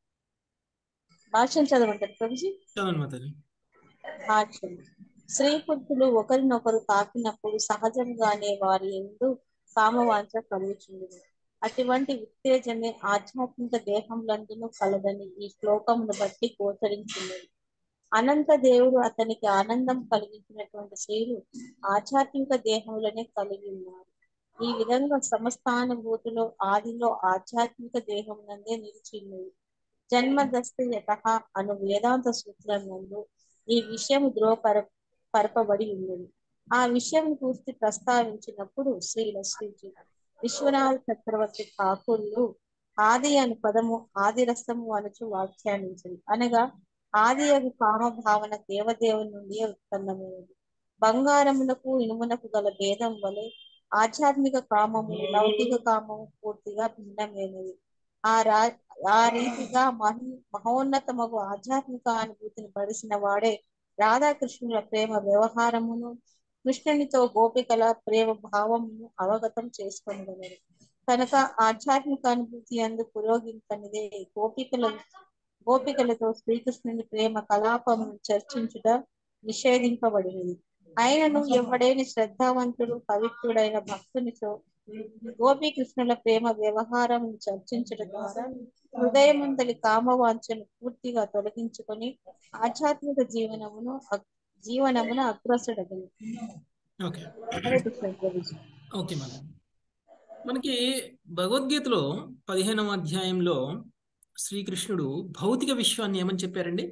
భాష్యం చదవంటారు ప్రభుజీ చదవండి మాతాజీ భాష్యం స్త్రీ పురుషులు ఒకరినొకరు తాకినప్పుడు సహజంగానే వారి ఎందు కామవాంఛ కలుగుచుండును అటువంటి ఉత్తేజమే ఆధ్యాత్మిక దేహంలందును కలదని ఈ శ్లోకమును బట్టి గోచరించున్నది అనంత దేవుడు అతనికి ఆనందం కలిగించినటువంటి స్త్రీలు ఆధ్యాత్మిక దేహములనే కలిగి ఉన్నారు ఈ విధంగా సమస్తానుభూతిలో ఆదిలో ఆధ్యాత్మిక దేహం నందే నిలిచిన్నది జన్మదస్త యత అను వేదాంత సూత్రం నందు ఈ విషయం ధ్రువపర పరపబడి ఉన్నది ఆ విషయం పూర్తి ప్రస్తావించినప్పుడు శ్రీల శ్రీజీ విశ్వనాథ చక్రవర్తి ఠాకూర్లు ఆది అను పదము ఆది రసము అనుచు వ్యాఖ్యానించింది అనగా ఆది అగు కామభావన దేవదేవుని నుండి ఉత్పన్నమైనది బంగారమునకు ఇనుమునకు గల భేదం వలె ఆధ్యాత్మిక కామము లౌకిక కామము పూర్తిగా భిన్నమైనది ఆ రా ఆ రీతిగా మహి మహోన్నతమగు ఆధ్యాత్మిక అనుభూతిని పరిసిన వాడే రాధాకృష్ణుల ప్రేమ వ్యవహారమును కృష్ణునితో గోపికల ప్రేమ భావమును అవగతం చేసుకొనగలరు కనుక ఆధ్యాత్మిక అనుభూతి అందు పురోగింపనిదే గోపికల గోపికలతో శ్రీకృష్ణుని ప్రేమ కలాపమును చర్చించుట నిషేధింపబడినది ఆయనను ఎవడైన శ్రద్ధావంతుడు పవిత్రుడైన భక్తునితో గోపీకృష్ణుల ప్రేమ వ్యవహారం చర్చించడం ద్వారా హృదయమందలి కామవాంఛను పూర్తిగా తొలగించుకొని ఆధ్యాత్మిక జీవనమును అగ్- జీవనమును అగ్రసడగను ఓకే హరే కృష్ణ ప్రభుజీ ఓకే మేడం మనకి భగవద్గీతలో పదిహేనవ అధ్యాయంలో శ్రీకృష్ణుడు భౌతిక విశ్వాన్ని ఏమని చెప్పారండి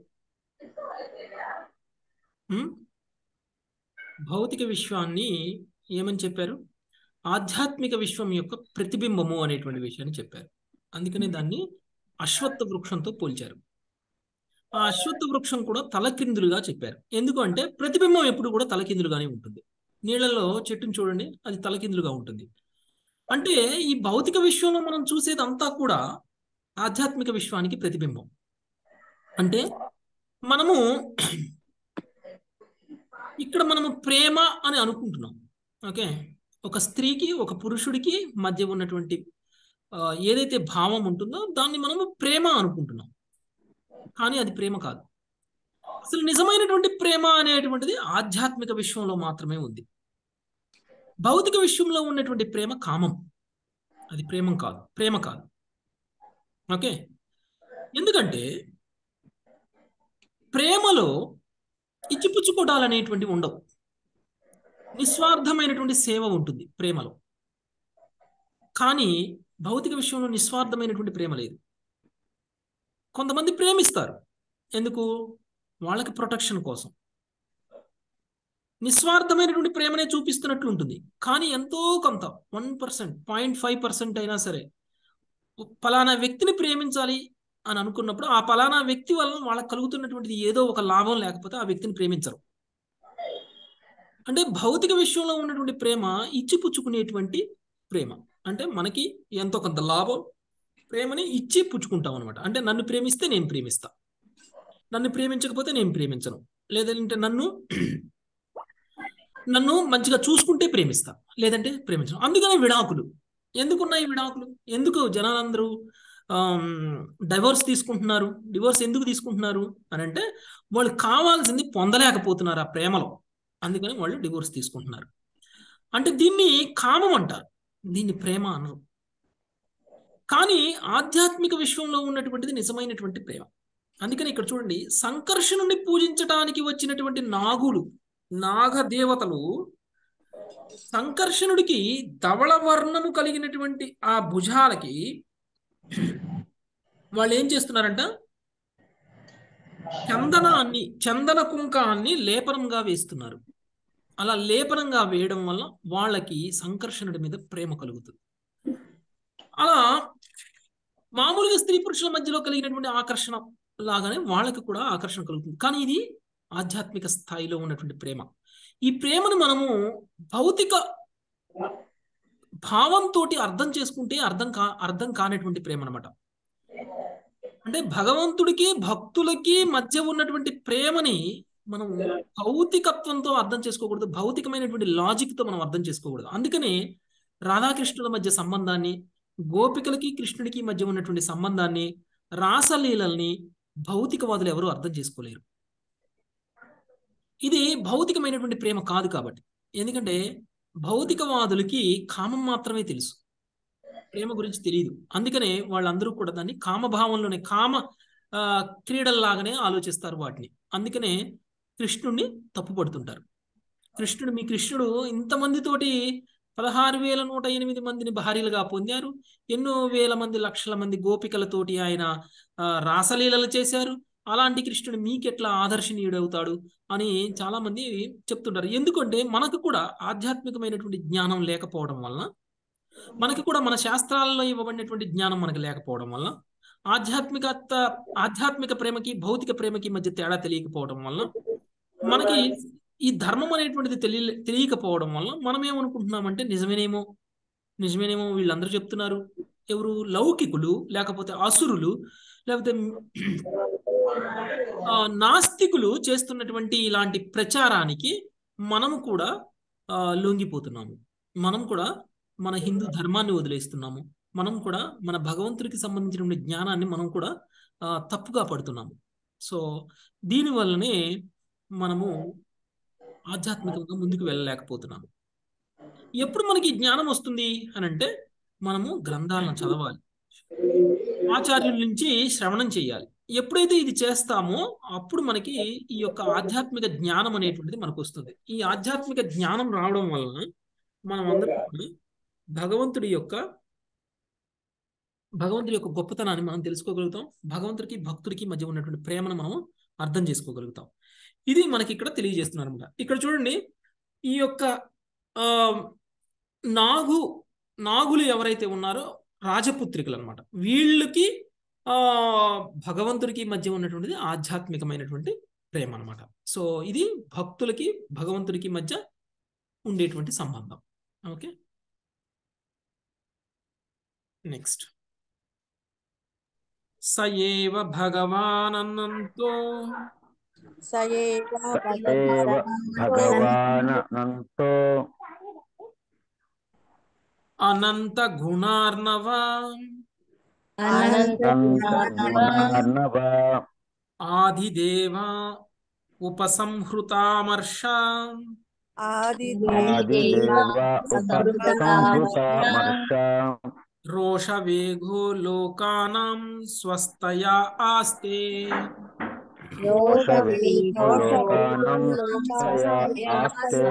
హ్మ్? భౌతిక విశ్వాన్ని ఏమని చెప్పారు ఆధ్యాత్మిక విశ్వం యొక్క ప్రతిబింబము అనేటువంటి విషయాన్ని చెప్పారు అందుకనే దాన్ని అశ్వత్థ వృక్షంతో పోల్చారు ఆ అశ్వత్థ వృక్షం కూడా తలకిందులుగా చెప్పారు ఎందుకు అంటే ప్రతిబింబం ఎప్పుడు కూడా తలకిందులుగానే ఉంటుంది నీళ్ళలో చెట్టును చూడండి అది తలకిందులుగా ఉంటుంది అంటే ఈ భౌతిక విశ్వంలో మనం చూసేది అంతా కూడా ఆధ్యాత్మిక విశ్వానికి ప్రతిబింబం అంటే మనము ఇక్కడ మనము ప్రేమ అని అనుకుంటున్నాం ఓకే ఒక స్త్రీకి ఒక పురుషుడికి మధ్య ఉన్నటువంటి ఆ, ఏదైతే భావం ఉంటుందో దాన్ని మనము ప్రేమ అనుకుంటున్నాం కానీ అది ప్రేమ కాదు అసలు నిజమైనటువంటి ప్రేమ అనేటువంటిది ఆధ్యాత్మిక విశ్వంలో మాత్రమే ఉంది భౌతిక విశ్వంలో ఉన్నటువంటి ప్రేమ కామం అది ప్రేమం కాదు ప్రేమ కాదు ఓకే ఎందుకంటే ప్రేమలో ఇచ్చిపుచ్చుకోవడాలు అనేటువంటివి ఉండవు నిస్వార్థమైనటువంటి సేవ ఉంటుంది ప్రేమలో కానీ భౌతిక విషయంలో నిస్వార్థమైనటువంటి ప్రేమ లేదు కొంతమంది ప్రేమిస్తారు ఎందుకు వాళ్ళకి ప్రొటెక్షన్ కోసం నిస్వార్థమైనటువంటి ప్రేమనే చూపిస్తున్నట్లు ఉంటుంది కానీ ఎంతో కొంత one percent point five percent అయినా సరే పలానా వ్యక్తిని ప్రేమించాలి అని అనుకున్నప్పుడు ఆ పలానా వ్యక్తి వల్ల వాళ్ళకి కలుగుతున్నటువంటిది ఏదో ఒక లాభం లేకపోతే ఆ వ్యక్తిని ప్రేమించరు అంటే భౌతిక విషయంలో ఉన్నటువంటి ప్రేమ ఇచ్చిపుచ్చుకునేటువంటి ప్రేమ అంటే మనకి ఎంతో కొంత లాభం ప్రేమని ఇచ్చి పుచ్చుకుంటాం అనమాట అంటే నన్ను ప్రేమిస్తే నేను ప్రేమిస్తా నన్ను ప్రేమించకపోతే నేను ప్రేమించను లేదంటే నన్ను నన్ను మంచిగా చూసుకుంటే ప్రేమిస్తా లేదంటే ప్రేమించను అందుకనే విడాకులు ఎందుకున్నాయి విడాకులు ఎందుకు జనాలందరూ డైవోర్స్ తీసుకుంటున్నారు డివోర్స్ ఎందుకు తీసుకుంటున్నారు అని అంటే వాళ్ళు కావాల్సింది పొందలేకపోతున్నారు ఆ ప్రేమలో అందుకని వాళ్ళు డివోర్స్ తీసుకుంటున్నారు అంటే దీన్ని కామం అంటారు దీన్ని ప్రేమ అనరు కానీ ఆధ్యాత్మిక విశ్వంలో ఉన్నటువంటిది నిజమైనటువంటి ప్రేమ అందుకని ఇక్కడ చూడండి సంకర్షణుని పూజించటానికి వచ్చినటువంటి నాగులు నాగదేవతలు సంకర్షణుడికి ధవళ వర్ణము కలిగినటువంటి ఆ భుజాలకి వాళ్ళు ఏం చేస్తున్నారంట చందనాన్ని చందన కుంకాన్ని లేపనంగా వేస్తున్నారు అలా లేపనంగా వేయడం వల్ల వాళ్ళకి సంకర్షణుడి మీద ప్రేమ కలుగుతుంది అలా మామూలుగా స్త్రీ పురుషుల మధ్యలో కలిగినటువంటి ఆకర్షణ లాగానే వాళ్ళకి కూడా ఆకర్షణ కలుగుతుంది కానీ ఇది ఆధ్యాత్మిక స్థాయిలో ఉన్నటువంటి ప్రేమ ఈ ప్రేమను మనము భౌతిక భావంతో అర్థం చేసుకుంటే అర్థం కా అర్థం కానటువంటి ప్రేమ అనమాట అంటే భగవంతుడికి భక్తులకి మధ్య ఉన్నటువంటి ప్రేమని మనం భౌతికత్వంతో అర్థం చేసుకోకూడదు భౌతికమైనటువంటి లాజిక్ తో మనం అర్థం చేసుకోకూడదు అందుకనే రాధాకృష్ణుల మధ్య సంబంధాన్ని గోపికలకి కృష్ణుడికి మధ్య ఉన్నటువంటి సంబంధాన్ని రాసలీలల్ని భౌతికవాదులు ఎవరు అర్థం చేసుకోలేరు ఇది భౌతికమైనటువంటి ప్రేమ కాదు కాబట్టి ఎందుకంటే భౌతికవాదులకి కామం మాత్రమే తెలుసు ప్రేమ గురించి తెలియదు అందుకనే వాళ్ళందరూ కూడా దాన్ని కామభావంలోనే కామ క్రీడల్లాగానే ఆలోచిస్తారు వాటిని అందుకనే కృష్ణుడిని తప్పుపడుతుంటారు కృష్ణుడు మీ కృష్ణుడు ఇంతమందితోటి పదహారు వేల నూట ఎనిమిది మందిని భార్యలుగా పొందారు ఎన్నో వేల మంది లక్షల మంది గోపికలతోటి ఆయన రాసలీలలు చేశారు అలాంటి కృష్ణుడు మీకెట్లా ఆదర్శనీయుడవుతాడు అని చాలా మంది చెప్తుంటారు ఎందుకంటే మనకు కూడా ఆధ్యాత్మికమైనటువంటి జ్ఞానం లేకపోవడం వలన మనకి కూడా మన శాస్త్రాలలో ఇవ్వబడినటువంటి జ్ఞానం మనకు లేకపోవడం వల్ల ఆధ్యాత్మికత ఆధ్యాత్మిక ప్రేమకి భౌతిక ప్రేమకి మధ్య తేడా తెలియకపోవడం వల్ల మనకి ఈ ధర్మం అనేటువంటిది తెలియ తెలియకపోవడం వల్ల మనం ఏమనుకుంటున్నామంటే నిజమేనేమో నిజమేనేమో వీళ్ళందరూ చెప్తున్నారు ఎవరు లౌకికులు లేకపోతే అసురులు లేకపోతే నాస్తికులు చేస్తున్నటువంటి ఇలాంటి ప్రచారానికి మనము కూడా లొంగిపోతున్నాము మనం కూడా మన హిందూ ధర్మాన్ని వదిలేస్తున్నాము మనం కూడా మన భగవంతుడికి సంబంధించిన జ్ఞానాన్ని మనం కూడా తప్పుగా పడుతున్నాము సో దీని వల్లనే మనము ఆధ్యాత్మికంగా ముందుకు వెళ్ళలేకపోతున్నాము ఎప్పుడు మనకి జ్ఞానం వస్తుంది అని అంటే మనము గ్రంథాలను చదవాలి ఆచార్యుల నుంచి శ్రవణం చేయాలి ఎప్పుడైతే ఇది చేస్తామో అప్పుడు మనకి ఈ యొక్క ఆధ్యాత్మిక జ్ఞానం అనేటువంటిది మనకు వస్తుంది ఈ ఆధ్యాత్మిక జ్ఞానం రావడం వలన మనం అందరం కూడా భగవంతుడి యొక్క భగవంతుడి యొక్క గొప్పతనాన్ని మనం తెలుసుకోగలుగుతాం భగవంతుడికి భక్తుడికి మధ్య ఉన్నటువంటి ప్రేమను మనం అర్థం చేసుకోగలుగుతాం ఇది మనకి ఇక్కడ తెలియజేస్తున్నారు అనమాట ఇక్కడ చూడండి ఈ యొక్క ఆ నాగు నాగులు ఎవరైతే ఉన్నారో రాజపుత్రికలు అనమాట వీళ్ళకి ఆ భగవంతుడికి మధ్య ఉన్నటువంటిది ఆధ్యాత్మికమైనటువంటి ప్రేమ అనమాట సో ఇది భక్తులకి భగవంతుడికి మధ్య ఉండేటువంటి సంబంధం ఓకే నెక్స్ట్ స ఏవ భగవానంతో సయేవ ఏవ భగవానంతో అనంత గుణార్ణవ అంతర్ణవ ఆదిదేవ ఉపసంహృతామర్ష ఆదిదేవ ఉపసంహృతమర్ష రోషవేగో లోకానాం స్వస్తయా ఆస్తే లోకానం స్తయా ఆస్తే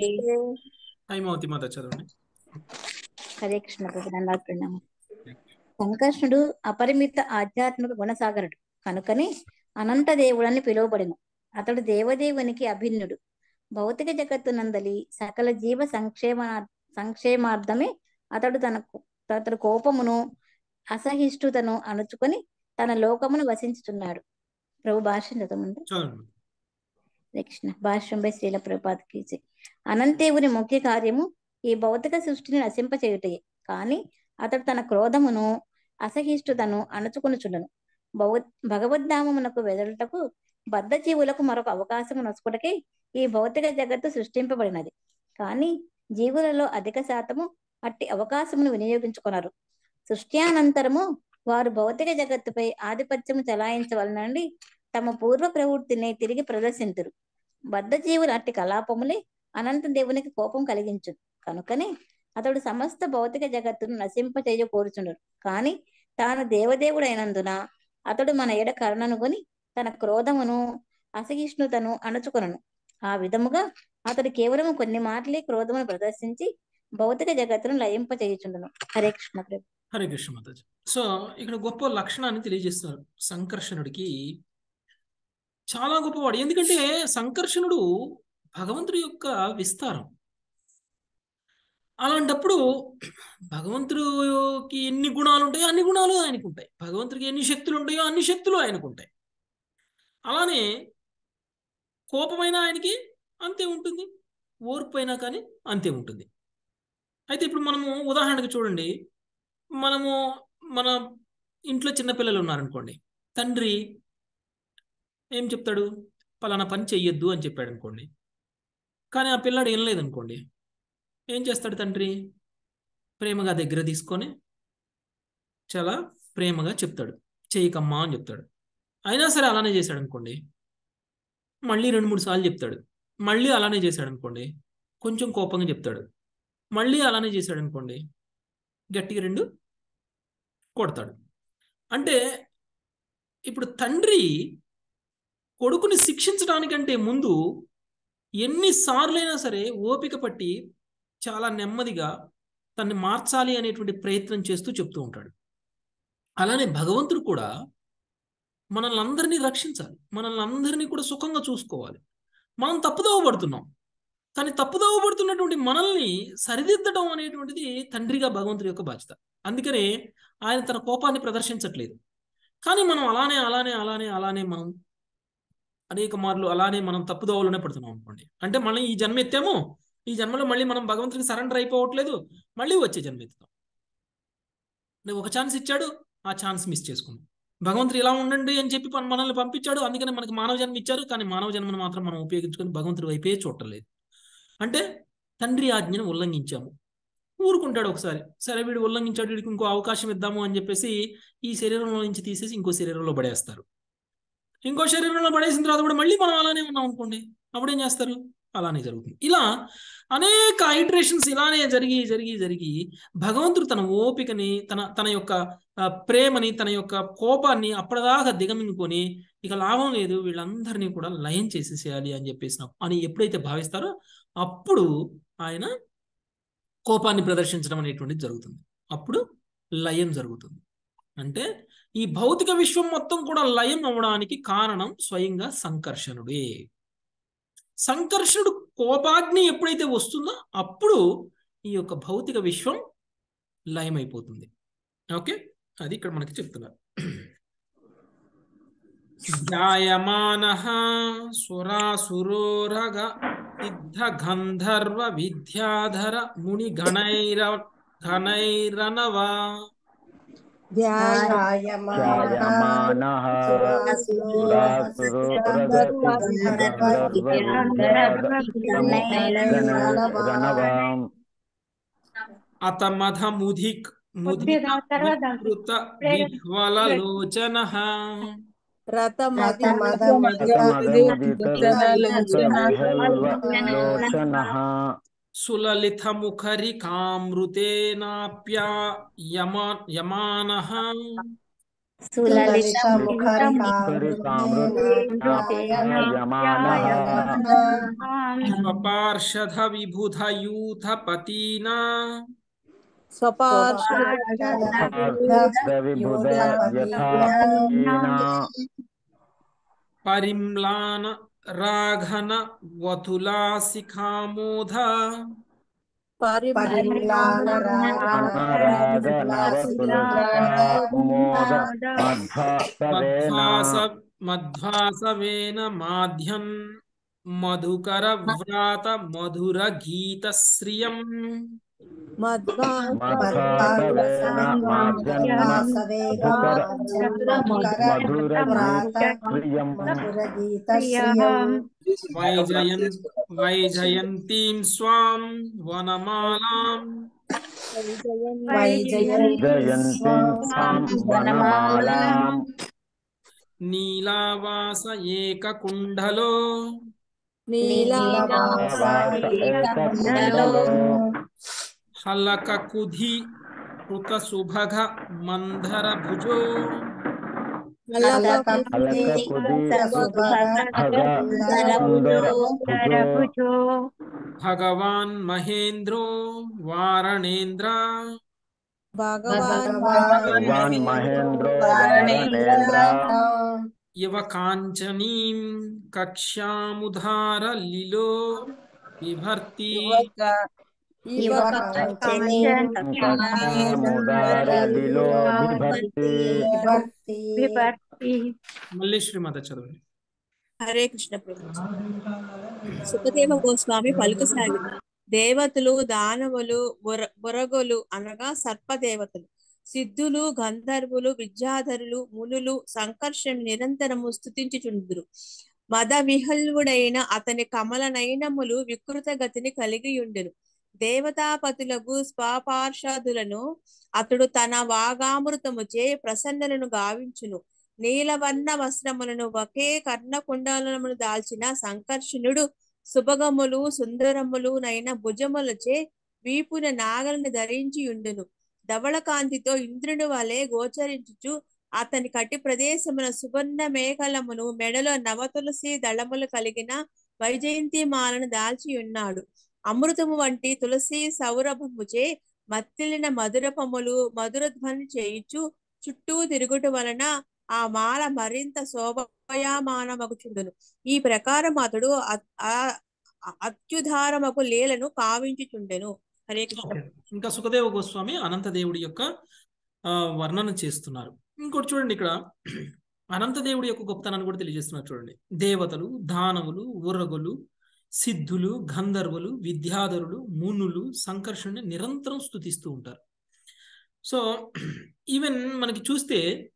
హైమవతి మాత చదవండి హరే కృష్ణ ప్రభునందాలు ప్రణామం సంకర్షణుడు అపరిమిత ఆధ్యాత్మిక గుణసాగరుడు కనుకనే అనంత దేవుడని పిలువబడిన అతడు దేవదేవునికి అభిన్నుడు భౌతిక జగత్తునందలి సకల జీవ సంక్షేమ సంక్షేమార్థమే అతడు తన అతడు కోపమును అసహిష్ణుతను అణుచుకొని తన లోకమును వసించుతున్నాడు ప్రభు భాష చదవమండి చదవండి కృష్ణ భాష్యంపై శ్రీల ప్రభుపాదకి జై. అనంతేవుని ముఖ్య కార్యము ఈ భౌతిక సృష్టిని నశింపచేయుటయే కాని అతడు తన క్రోధమును అసహిష్ణుతను అణచుకొనుచుండను భగవ భగవద్ధామమునకు వెదలుటకు బద్ధ జీవులకు మరొక అవకాశము నొసుకుటకే ఈ భౌతిక జగత్తు సృష్టింపబడినది కానీ జీవులలో అధిక శాతము అట్టి అవకాశమును వినియోగించుకున్నారు సృష్ట్యానంతరము వారు భౌతిక జగత్తుపై ఆధిపత్యము చెలాయించవలనండి తమ పూర్వ ప్రవృత్తిని తిరిగి ప్రదర్శింతురు బద్ధ జీవులు అట్టి కలాపములే అనంత దేవునికి కోపం కలిగించు కనుకనే అతడు సమస్త భౌతిక జగత్తును నశింపచేయ కోరుచుండడు కానీ తాను దేవదేవుడైనందున అతడు మన ఎడ కరుణనుకొని తన క్రోధమును అసహిష్ణుతను అణచుకొనను ఆ విధముగా అతడు కేవలము కొన్ని మాటలే క్రోధమును ప్రదర్శించి భౌతిక జగత్తును లయింపచేయుచుండను హరే కృష్ణ ప్రభు హరే కృష్ణ మాతాజీ సో ఇక్కడ గొప్ప లక్షణాన్ని తెలియజేస్తున్నారు సంకర్షణుడికి చాలా గొప్పవాడు ఎందుకంటే సంకర్షణుడు భగవంతుడి యొక్క విస్తారం అలాంటప్పుడు భగవంతుడికి ఎన్ని గుణాలు ఉంటాయో అన్ని గుణాలు ఆయనకు ఉంటాయి భగవంతుడికి ఎన్ని శక్తులు ఉంటాయో అన్ని శక్తులు ఆయనకు ఉంటాయి అలానే కోపమైన ఆయనకి అంతే ఉంటుంది ఓర్పు అయినా కానీ అంతే ఉంటుంది అయితే ఇప్పుడు మనము ఉదాహరణకు చూడండి మనము మన ఇంట్లో చిన్నపిల్లలు ఉన్నారనుకోండి తండ్రి ఏం చెప్తాడు పలానా పని చెయ్యొద్దు అని చెప్పాడు అనుకోండి కానీ ఆ పిల్లాడు ఏం లేదనుకోండి ఏం చేస్తాడు తండ్రి ప్రేమగా దగ్గర తీసుకొని చాలా ప్రేమగా చెప్తాడు చెయ్యకమ్మా అని చెప్తాడు అయినా సరే అలానే చేశాడు అనుకోండి మళ్ళీ రెండు మూడు సార్లు చెప్తాడు మళ్ళీ అలానే చేశాడు అనుకోండి కొంచెం కోపంగా చెప్తాడు మళ్ళీ అలానే చేశాడు అనుకోండి గట్టిగా రెండు కొడతాడు అంటే ఇప్పుడు తండ్రి కొడుకుని శిక్షించడానికంటే ముందు ఎన్నిసార్లైనా సరే ఓపిక పట్టి చాలా నెమ్మదిగా తన్ని మార్చాలి అనేటువంటి ప్రయత్నం చేస్తూ చెప్తూ ఉంటాడు అలానే భగవంతుడు కూడా మనల్ని అందరినీ రక్షించాలి మనల్ని అందరినీ కూడా సుఖంగా చూసుకోవాలి మనం తప్పుదోవ పడుతున్నాం కానీ తప్పుదోవ పడుతున్నటువంటి మనల్ని సరిదిద్దడం అనేటువంటిది తండ్రిగా భగవంతుడి యొక్క బాధ్యత అందుకనే ఆయన తన కోపాన్ని ప్రదర్శించట్లేదు కానీ మనం అలానే అలానే అలానే అలానే మనం అనేక మార్లు అలానే మనం తప్పుదోవలోనే పడుతున్నాం అనుకోండి అంటే మళ్ళీ ఈ జన్మ ఎత్తాము ఈ జన్మలో మళ్ళీ మనం భగవంతుడికి సరెండర్ అయిపోవట్లేదు మళ్ళీ వచ్చే జన్మ ఎత్తుతాం అంటే ఒక ఛాన్స్ ఇచ్చాడు ఆ ఛాన్స్ మిస్ చేసుకున్నాం భగవంతుడు ఇలా ఉండండి అని చెప్పి మన- మనల్ని పంపించాడు అందుకని మనకి మానవ జన్మ ఇచ్చారు కానీ మానవ జన్మను మాత్రం మనం ఉపయోగించుకొని భగవంతుడి వైపే చూడలేదు అంటే తండ్రి ఆజ్ఞను ఉల్లంఘించాము ఊరుకుంటాడు ఒకసారి సరే వీడు ఉల్లంఘించాడు వీడికి ఇంకో అవకాశం ఇద్దాము అని చెప్పేసి ఈ శరీరంలో నుంచి తీసేసి ఇంకో శరీరంలో పడేస్తారు ఇంకో శరీరంలో పడేసిన తర్వాత కూడా మళ్ళీ మనం అలానే ఉన్నాం అనుకోండి అప్పుడు ఏం చేస్తారు అలానే జరుగుతుంది ఇలా అనేక ఐటరేషన్స్ ఇలానే జరిగి జరిగి జరిగి భగవంతుడు తన ఓపికని తన తన యొక్క ఆ, ప్రేమని తన యొక్క కోపాన్ని అప్పటిదాకా దిగమింగుకొని ఇక లాభం లేదు వీళ్ళందరినీ కూడా లయం చేసేసేయాలి అని చెప్పేసి అని ఎప్పుడైతే భావిస్తారో అప్పుడు ఆయన కోపాన్ని ప్రదర్శించడం అనేటువంటిది జరుగుతుంది అప్పుడు లయం జరుగుతుంది అంటే ఈ భౌతిక విశ్వం మొత్తం కూడా లయం అవ్వడానికి కారణం స్వయంగా సంకర్షణుడే సంకర్షణుడు కోపాగ్ని ఎప్పుడైతే వస్తుందో అప్పుడు ఈ యొక్క భౌతిక విశ్వం లయమైపోతుంది ఓకే అది ఇక్కడ మనకి చెప్తున్నారు జాయమాన సురాసురోరగ సిద్ధ గంధర్వ విద్యాధర ముని గణైర గణైరనవా ధ్యాయమానః సురాసురోరగసిద్ధగంధర్వవిద్యాధరమునైరణవాం అతమధముధిక్ ముదికృత విహ్వలలోచన రతమధముదితలోచనః సులలిత ముఖరికామృతేనాప్యా యమ యమానః యమానః పార్షద విబుధయూథ పతీనా విబుధ యథా హీనా పరిమ్లాన రాఘన వతులా శిఖామోధ అనరాగనవతులమోద మధ్వాసవేన మధ్వాస మధ్వాసవేన మాధ్యన్ మధుకర వ్రాత మధుర గీత శ్రియం మధ్వాసవేన మాధ్యన్మ మధుకర మధుర ప్రియం వైజయన్ వైజయంతీం స్వాం వనమాలాం జయంతిం సాం వనమాలాం నీలావాస ఏకకుండలో వాస ఏకకుండలో హలక కుధి కృత సుభగ మంధర భుజో అలకకుది భగ సుందర భుజో భగవాన్ మహేంద్రో వారణేంద్ర భగవాన్ మహేంద్రో వారణేంద్ర ఇవ కాంచనీం కక్ష్యాముధార లిలో విభర్తి ముదారలిలో విభక్తి మళ్ళీ శ్రీమాత చదవండి హరే కృష్ణ ప్రభు సుఖదేవ గోస్వామి పలుకసాగిన దేవతలు దానవులు బుర బురగొలు అనగా సర్పదేవతలు సిద్ధులు గంధర్వులు విద్యాధరులు మునులు సంకర్షణ నిరంతరము స్థుతించుచుందురు మద విహల్వుడైన అతని కమల నయనములు వికృత గతిని కలిగి ఉండెను దేవతాపతులకు స్వపార్షదులను అతడు తన వాగామృతముచే ప్రసన్నలను గావించును నీలవర్ణ వస్త్రములను ఒకే కర్ణకుండలమును దాల్చిన సంకర్షణుడు సుభగములు సుందరములు నైన భుజములచే వీపున నాగలను ధరించి ఉండును ధవళ కాంతితో ఇంద్రుని వలె గోచరించుచు అతని కటి ప్రదేశమున సువర్ణ మేఘలమును మెడలో నవతులసి దళములు కలిగిన వైజయంతి మాలను దాల్చి ఉన్నాడు అమృతము వంటి తులసి సౌరభముచే మత్తిలిన మధురపములు మధుర ధ్వని చేయుచు చుట్టూ తిరుగుట వలన ఆ మాల మరింత శోభయామానమగుచుండును ఈ ప్రకారం అతడు అ- ఆ- అత్యుధారమకు లీలను కావించుచుండెను హరే కృష్ణ ఇంకా సుఖదేవ గోస్వామి అనంతదేవుడి యొక్క ఆ, వర్ణన చేస్తున్నారు ఇంకోటి చూడండి ఇక్కడ అనంతదేవుడి యొక్క గొప్పతనాన్ని కూడా తెలియజేస్తున్నారు చూడండి దేవతలు దానవులు ఉరగులు సిద్ధులు గంధర్వులు విద్యాధరులు మునులు సంకర్షణని నిరంతరం స్తుతిస్తూ ఉంటారు సో ఈవెన్ మనకి చూస్తే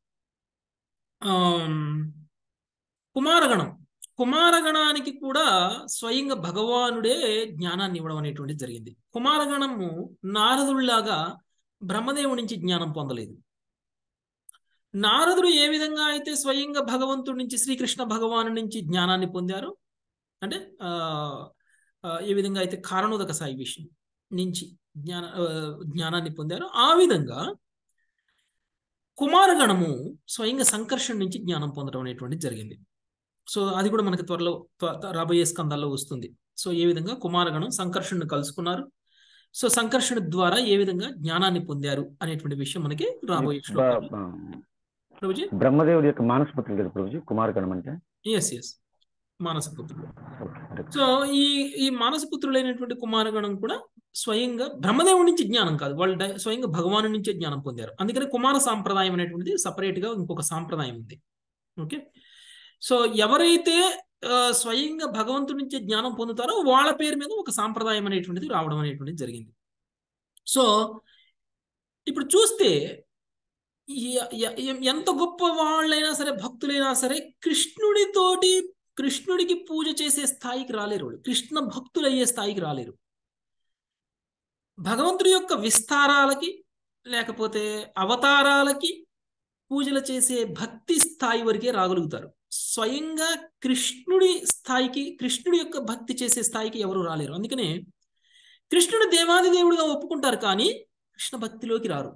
ఆమ్, కుమారగణం కుమారగణానికి కూడా స్వయంగా భగవానుడే జ్ఞానాన్ని ఇవ్వడం అనేటువంటిది జరిగింది కుమారగణము నారదుడిలాగా బ్రహ్మదేవుడి నుంచి జ్ఞానం పొందలేదు నారదుడు ఏ విధంగా అయితే స్వయంగా భగవంతుడి నుంచి శ్రీకృష్ణ భగవాను నుంచి జ్ఞానాన్ని పొందారు అంటే ఆ ఆ, ఏ విధంగా అయితే కారణోదక సాయి విషయం నుంచి జ్ఞాన ఆ, జ్ఞానాన్ని పొందారో ఆ విధంగా కుమారగణము స్వయంగా సంకర్షణ నుంచి జ్ఞానం పొందడం అనేటువంటిది జరిగింది సో అది కూడా మనకి త్వరలో త్వ- త్వ- రాబోయే స్కందాల్లో వస్తుంది సో ఏ విధంగా కుమారగణం సంకర్షణను కలుసుకున్నారు సో సంకర్షణ ద్వారా ఏ విధంగా జ్ఞానాన్ని పొందారు అనేటువంటి విషయం మనకి రాబోయే బ- శ్లోకాల్లో బ- ప్రభుజీ బ్రహ్మదేవుడి యొక్క మానసపుత్రులు కదా ప్రభుజీ కుమారగణం అంటే ఎస్ ఎస్ మానసపుత్రుడు ఓకే హరే కృష్ణ. సో ఈ ఈ మానసపుత్రులైనటువంటి కుమారగణం కూడా స్వయంగా బ్రహ్మదేవుడి నుంచి జ్ఞానం కాదు వాళ్ళు డై- స్వయంగా భగవాను నుంచే జ్ఞానం పొందారు అందుకని కుమార సాంప్రదాయం అనేటువంటిది సపరేట్ గా ఇంకొక సాంప్రదాయం ఉంది ఓకే సో ఎవరైతే ఆ, స్వయంగా భగవంతుడి నుంచే జ్ఞానం పొందుతారో వాళ్ళ పేరు మీద ఒక సాంప్రదాయం అనేటువంటిది రావడం అనేటువంటిది జరిగింది సో ఇప్పుడు చూస్తే ఎ- ఎ- ఎ- ఎంత గొప్ప వాళ్ళైనా సరే భక్తులైనా సరే కృష్ణుడితోటి కృష్ణుడికి పూజ చేసే స్థాయికి రాలేరు వాళ్ళు కృష్ణ భక్తులు అయ్యే స్థాయికి రాలేరు భగవంతుడి యొక్క విస్తారాలకి లేకపోతే అవతారాలకి పూజలు చేసే భక్తి స్థాయి వరకే రాగలుగుతారు స్వయంగా కృష్ణుడి స్థాయికి కృష్ణుడి యొక్క భక్తి చేసే స్థాయికి ఎవరు రాలేరు అందుకనే కృష్ణుడు దేవాది దేవుడిగా ఒప్పుకుంటారు కానీ కృష్ణ భక్తిలోకి రారు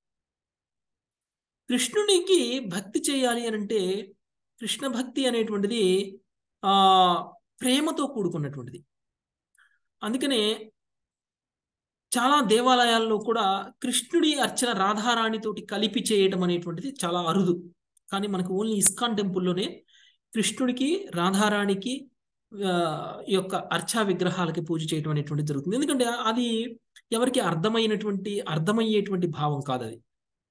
కృష్ణునికి భక్తి చేయాలి అని అంటే కృష్ణ భక్తి అనేటువంటిది ఆ ప్రేమతో కూడుకున్నటువంటిది అందుకనే చాలా దేవాలయాల్లో కూడా కృష్ణుడి అర్చన రాధారాణితోటి కలిపి చేయడం అనేటువంటిది చాలా అరుదు కానీ మనకు ఓన్లీ ఇస్కాన్ టెంపుల్లోనే కృష్ణుడికి రాధారాణికి ఆ, ఈ యొక్క అర్చా విగ్రహాలకి పూజ చేయడం అనేటువంటిది జరుగుతుంది ఎందుకంటే అది ఎవరికి అర్థమైనటువంటి అర్థమయ్యేటువంటి భావం కాదు అది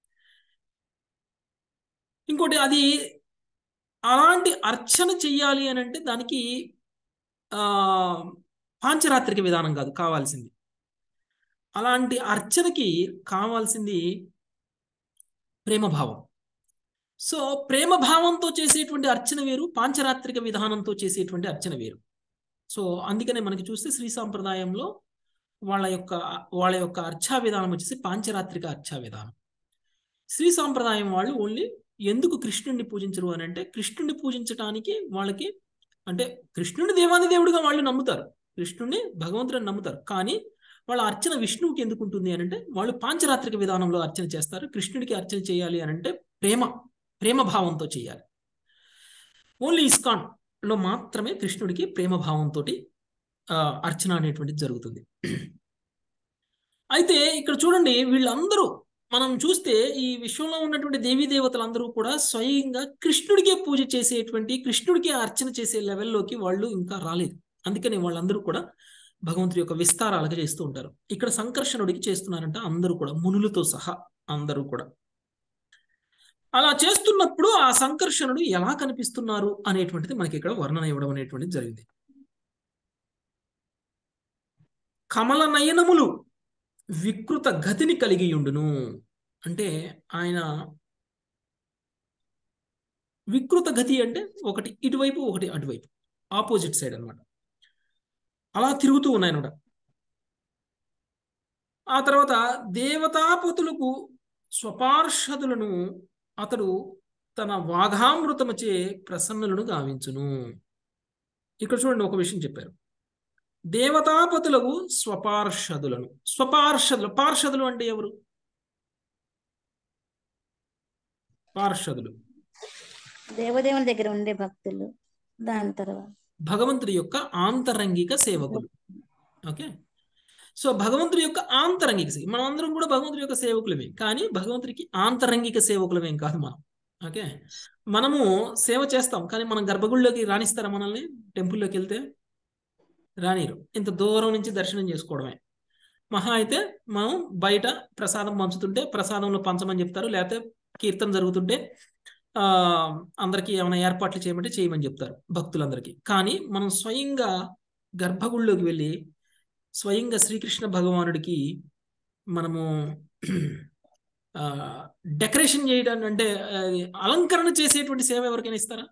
ఇంకోటి అది అలాంటి అర్చన చెయ్యాలి అని అంటే దానికి ఆ పాంచరాత్రిక విధానం కాదు కావాల్సింది అలాంటి అర్చనకి కావాల్సింది ప్రేమభావం సో ప్రేమ భావంతో చేసేటువంటి అర్చన వేరు పాంచరాత్రిక విధానంతో చేసేటువంటి అర్చన వేరు సో అందుకనే మనకి చూస్తే శ్రీ సాంప్రదాయంలో వాళ్ళ యొక్క వాళ్ళ యొక్క అర్చా విధానం వచ్చేసి పాంచరాత్రిక అర్చా విధానం శ్రీ సాంప్రదాయం వాళ్ళు ఓన్లీ ఎందుకు కృష్ణుడిని పూజించరు అని అంటే కృష్ణుడిని పూజించడానికి వాళ్ళకి అంటే కృష్ణుడిని దేవాది దేవుడిగా వాళ్ళు నమ్ముతారు కృష్ణుడిని భగవంతుడిని నమ్ముతారు కానీ వాళ్ళ అర్చన విష్ణువుకి ఎందుకు ఉంటుంది అని అంటే వాళ్ళు పాంచరాత్రిక విధానంలో అర్చన చేస్తారు కృష్ణుడికి అర్చన చేయాలి అని అంటే ప్రేమ ప్రేమ భావంతో చేయాలి ఓన్లీ ఇస్కాన్ లో మాత్రమే కృష్ణుడికి ప్రేమ భావంతో అర్చన అనేటువంటిది జరుగుతుంది అయితే ఇక్కడ చూడండి వీళ్ళందరూ మనం చూస్తే ఈ విశ్వంలో ఉన్నటువంటి దేవీ దేవతలందరూ కూడా స్వయంగా కృష్ణుడికే పూజ చేసేటువంటి కృష్ణుడికే అర్చన చేసే లెవెల్లోకి వాళ్ళు ఇంకా రాలేదు అందుకని వాళ్ళందరూ కూడా భగవంతుడి యొక్క విస్తారాలుగా చేస్తూ ఉంటారు ఇక్కడ సంకర్షణుడికి చేస్తున్నారంట అందరూ కూడా మునులతో సహా అందరూ కూడా అలా చేస్తున్నప్పుడు ఆ సంకర్షణుడు ఎలా కనిపిస్తున్నారు అనేటువంటిది మనకి ఇక్కడ వర్ణన ఇవ్వడం అనేటువంటిది జరిగింది కమల నయనములు వికృత గతిని కలిగి ఉండును అంటే ఆయన వికృత గతి అంటే ఒకటి ఇటువైపు ఒకటి అటువైపు ఆపోజిట్ సైడ్ అన్నమాట అలా తిరుగుతూ ఉన్నాయన్నమాట ఆ తర్వాత దేవతాపతులకు స్వపార్షదులను అతడు తన వాఘామృతముచే ప్రసన్నులను గావించును ఇక్కడ చూడండి ఒక విషయం చెప్పారు దేవతాపతులకు స్వపార్షదులను స్వపార్షదులు పార్షదులు అంటే ఎవరు పార్షదులు దేవదేవుని దగ్గర ఉండే భక్తులు దాని తర్వాత భగవంతుడి యొక్క ఆంతరంగిక సేవకులు ఓకే సో భగవంతుడి యొక్క ఆంతరంగిక సేవ మనం అందరం కూడా భగవంతుడి యొక్క సేవకులమే కానీ భగవంతుడికి ఆంతరంగిక సేవకులమేం కాదు మనం ఓకే మనము సేవ చేస్తాం కానీ మనం గర్భగుడిలోకి రాణిస్తారా మనల్ని టెంపుల్లోకి వెళ్తే రానిరు ఇంత దూరం నుంచి దర్శనం చేసుకోవడమే మహా అయితే మనం బయట ప్రసాదం పంచుతుంటే ప్రసాదంలో పంచమని చెప్తారు లేకపోతే కీర్తన జరుగుతుంటే ఆ అందరికీ ఏమైనా ఏర్పాట్లు చేయమంటే చేయమని చెప్తారు భక్తులందరికీ కానీ మనం స్వయంగా గర్భగుడిలోకి వెళ్ళి స్వయంగా శ్రీకృష్ణ భగవానుడికి మనము ఆ డెకరేషన్ చేయడానికి అంటే ఆ, అలంకరణ చేసేటువంటి సేవ ఎవరికైనా ఇస్తారా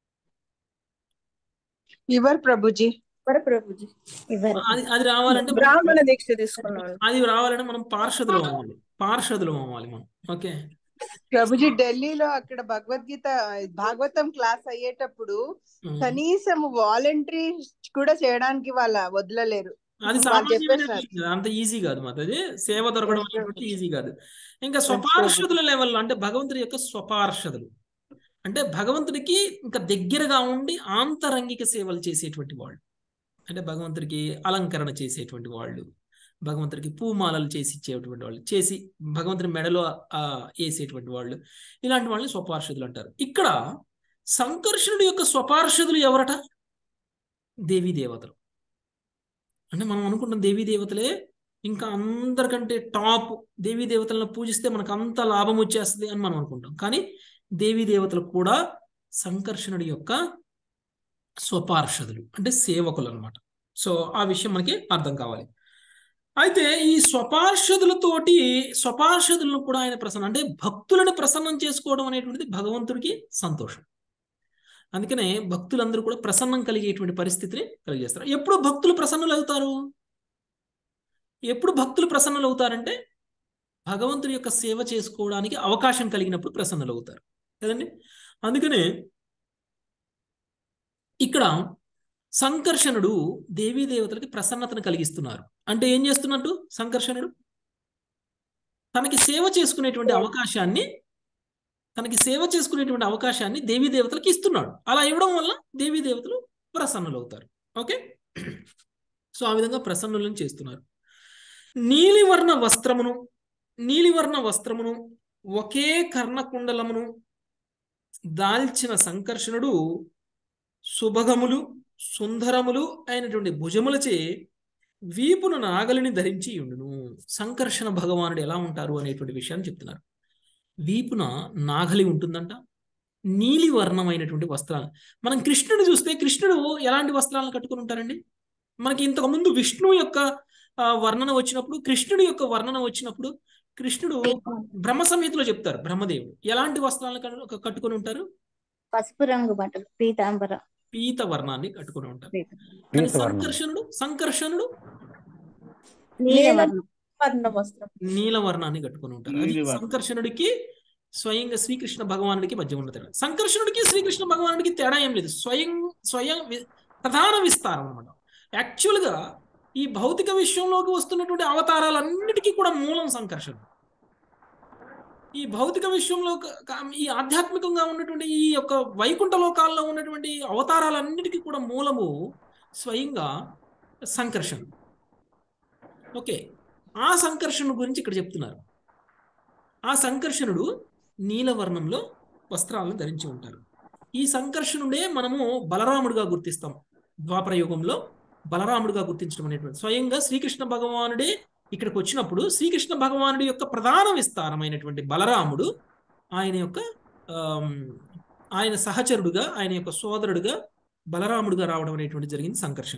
ఇవర్ ప్రభుజీ ప్రభుజీ ఇవ్వరు అది అది రావాలంటే మనం- బ్రాహ్మణ దీక్ష తీసుకున్నాను అది రావాలంటే మనం పార్షదులు అవ్వాలి పార్షదులు అవ్వాలి మనం ఓకే ప్రభుజీ ఢిల్లీలో అక్కడ భగవద్గీత భాగవతం క్లాస్ అయ్యేటప్పుడు ఉమ్. కనీసం వాలంటరీ కూడా చేయడానికి వాళ్ళ వదలలేరు అది వాళ్ళు సామాన్యమైన చెప్పేసారు విషయం కదా, అంత ఈజీ కాదు మాత అది సేవ దొరకడం Yes, అనేటువంటి ప్రభుజీ. ఈజీ కాదు ఇంకా Yes, స్వపార్షదుల లెవెల్లో అంటే భగవంతుడి యొక్క స్వపార్షదులు అంటే భగవంతుడికి ఇంకా దగ్గరగా ఉండి ఆంతరంగిక సేవలు చేసేటువంటి వాళ్ళు అంటే భగవంతుడికి అలంకరణ చేసేటువంటి వాళ్ళు భగవంతుడికి పూమాలలు చేసి ఇచ్చేటువంటి వాళ్ళు చేసి భగవంతుని మెడలో ఆ, వేసేటువంటి వాళ్ళు ఇలాంటి వాళ్ళని స్వపార్షదులు అంటారు ఇక్కడ సంకర్షణుడి యొక్క స్వపార్షదులు ఎవరట దేవీ దేవతలు అంటే మనం అనుకుంటున్న దేవీ దేవతలే ఇంకా అందరికంటే టాప్ దేవీ దేవతలను పూజిస్తే మనకు అంత లాభం వచ్చేస్తుంది అని మనం అనుకుంటాం కానీ దేవీ దేవతలు కూడా సంకర్షణుడి యొక్క స్వపార్షదులు అంటే సేవకులు అనమాట సో ఆ విషయం మనకి అర్థం కావాలి అయితే ఈ స్వపార్షదులతోటి స్వపార్షదులను కూడా ఆయన ప్రసన్నం అంటే భక్తులను ప్రసన్నం చేసుకోవడం అనేటువంటిది భగవంతుడికి సంతోషం అందుకనే భక్తులందరూ కూడా ప్రసన్నం కలిగేటువంటి పరిస్థితిని కలిగజేస్తారు ఎప్పుడు భక్తులు ప్రసన్నులు అవుతారు ఎప్పుడు భక్తులు ప్రసన్నులు అవుతారంటే భగవంతుడి యొక్క సేవ చేసుకోవడానికి అవకాశం కలిగినప్పుడు ప్రసన్నులు అవుతారు కదండి అందుకనే ఇక్కడ సంకర్షణుడు దేవీ దేవతలకి ప్రసన్నతను కలిగిస్తున్నారు అంటే ఏం చేస్తున్నట్టు సంకర్షణుడు తనకి సేవ చేసుకునేటువంటి అవకాశాన్ని తనకి సేవ చేసుకునేటువంటి అవకాశాన్ని దేవీ దేవతలకు ఇస్తున్నాడు అలా ఇవ్వడం వల్ల దేవీ దేవతలు ప్రసన్నులు అవుతారు ఓకే సో ఆ విధంగా ప్రసన్నులను చేస్తున్నారు నీలివర్ణ వస్త్రమును నీలివర్ణ వస్త్రమును ఒకే కర్ణకుండలమును దాల్చిన సంకర్షణుడు సుభగములు సుందరములు అయినటువంటి భుజములచే వీపును నాగలిని ధరించి ఉండును సంకర్షణ భగవానుడు ఎలా ఉంటారు అనేటువంటి విషయాన్ని చెప్తున్నారు వీపున నాగలి ఉంటుందంట నీలి వర్ణమైనటువంటి వస్త్రాలు మనం కృష్ణుడు చూస్తే కృష్ణుడు ఎలాంటి వస్త్రాలను కట్టుకుని ఉంటారండి మనకి ఇంతకు ముందు విష్ణువు యొక్క ఆ, వర్ణన వచ్చినప్పుడు కృష్ణుడి యొక్క వర్ణన వచ్చినప్పుడు కృష్ణుడు బ్రహ్మ సంహితలో చెప్తారు బ్రహ్మదేవుడు ఎలాంటి వస్త్రాలను కట్టు- కట్టుకొని ఉంటారు పసుపు రంగు బట్టలు పీతాంబరం పీత వర్ణాన్ని కట్టుకొని ఉంటారు పీత. కానీ పీత వర్ణం. సంకర్షణుడు సంకర్షణుడు నీలవర్ణం వర్ణ వస్త్రం నీల వర్ణాన్ని కట్టుకొని ఉంటారు అది నీలివర్ణం. సంకర్షణుడికి స్వయంగా శ్రీకృష్ణ భగవానుడికి మధ్య ఉన్న తేడా సంకర్షణుడికి శ్రీకృష్ణ భగవానుడికి తేడా ఏం లేదు స్వయం స్వయం వి- ప్రధాన విస్తారం అనమాట యాక్చువల్ గా ఈ భౌతిక విశ్వంలోకి వస్తున్నటువంటి అవతారాలన్నిటికీ కూడా మూలం సంకర్షణ ఈ భౌతిక విశ్వంలో క- క- ఈ ఆధ్యాత్మికంగా ఉన్నటువంటి ఈ యొక్క వైకుంఠ లోకాల్లో ఉన్నటువంటి అవతారాలన్నిటికీ కూడా మూలము స్వయంగా సంకర్షణ ఓకే ఆ సంకర్షణ గురించి ఇక్కడ చెప్తున్నారు ఆ సంకర్షణుడు నీలవర్ణంలో వస్త్రాలను ధరించి ఉంటారు ఈ సంకర్షణుడే మనము బలరాముడిగా గుర్తిస్తాం ద్వాపర యుగంలో బలరాముడిగా గుర్తించడం అనేటువంటి స్వయంగా శ్రీకృష్ణ భగవానుడే ఇక్కడికి వచ్చినప్పుడు శ్రీకృష్ణ భగవానుడి యొక్క ప్రధాన విస్తారమైనటువంటి బలరాముడు ఆయన యొక్క ఆమ్, ఆయన సహచరుడుగా ఆయన యొక్క సోదరుడుగా బలరాముడుగా రావడం అనేటువంటి జరిగింది సంకర్షణ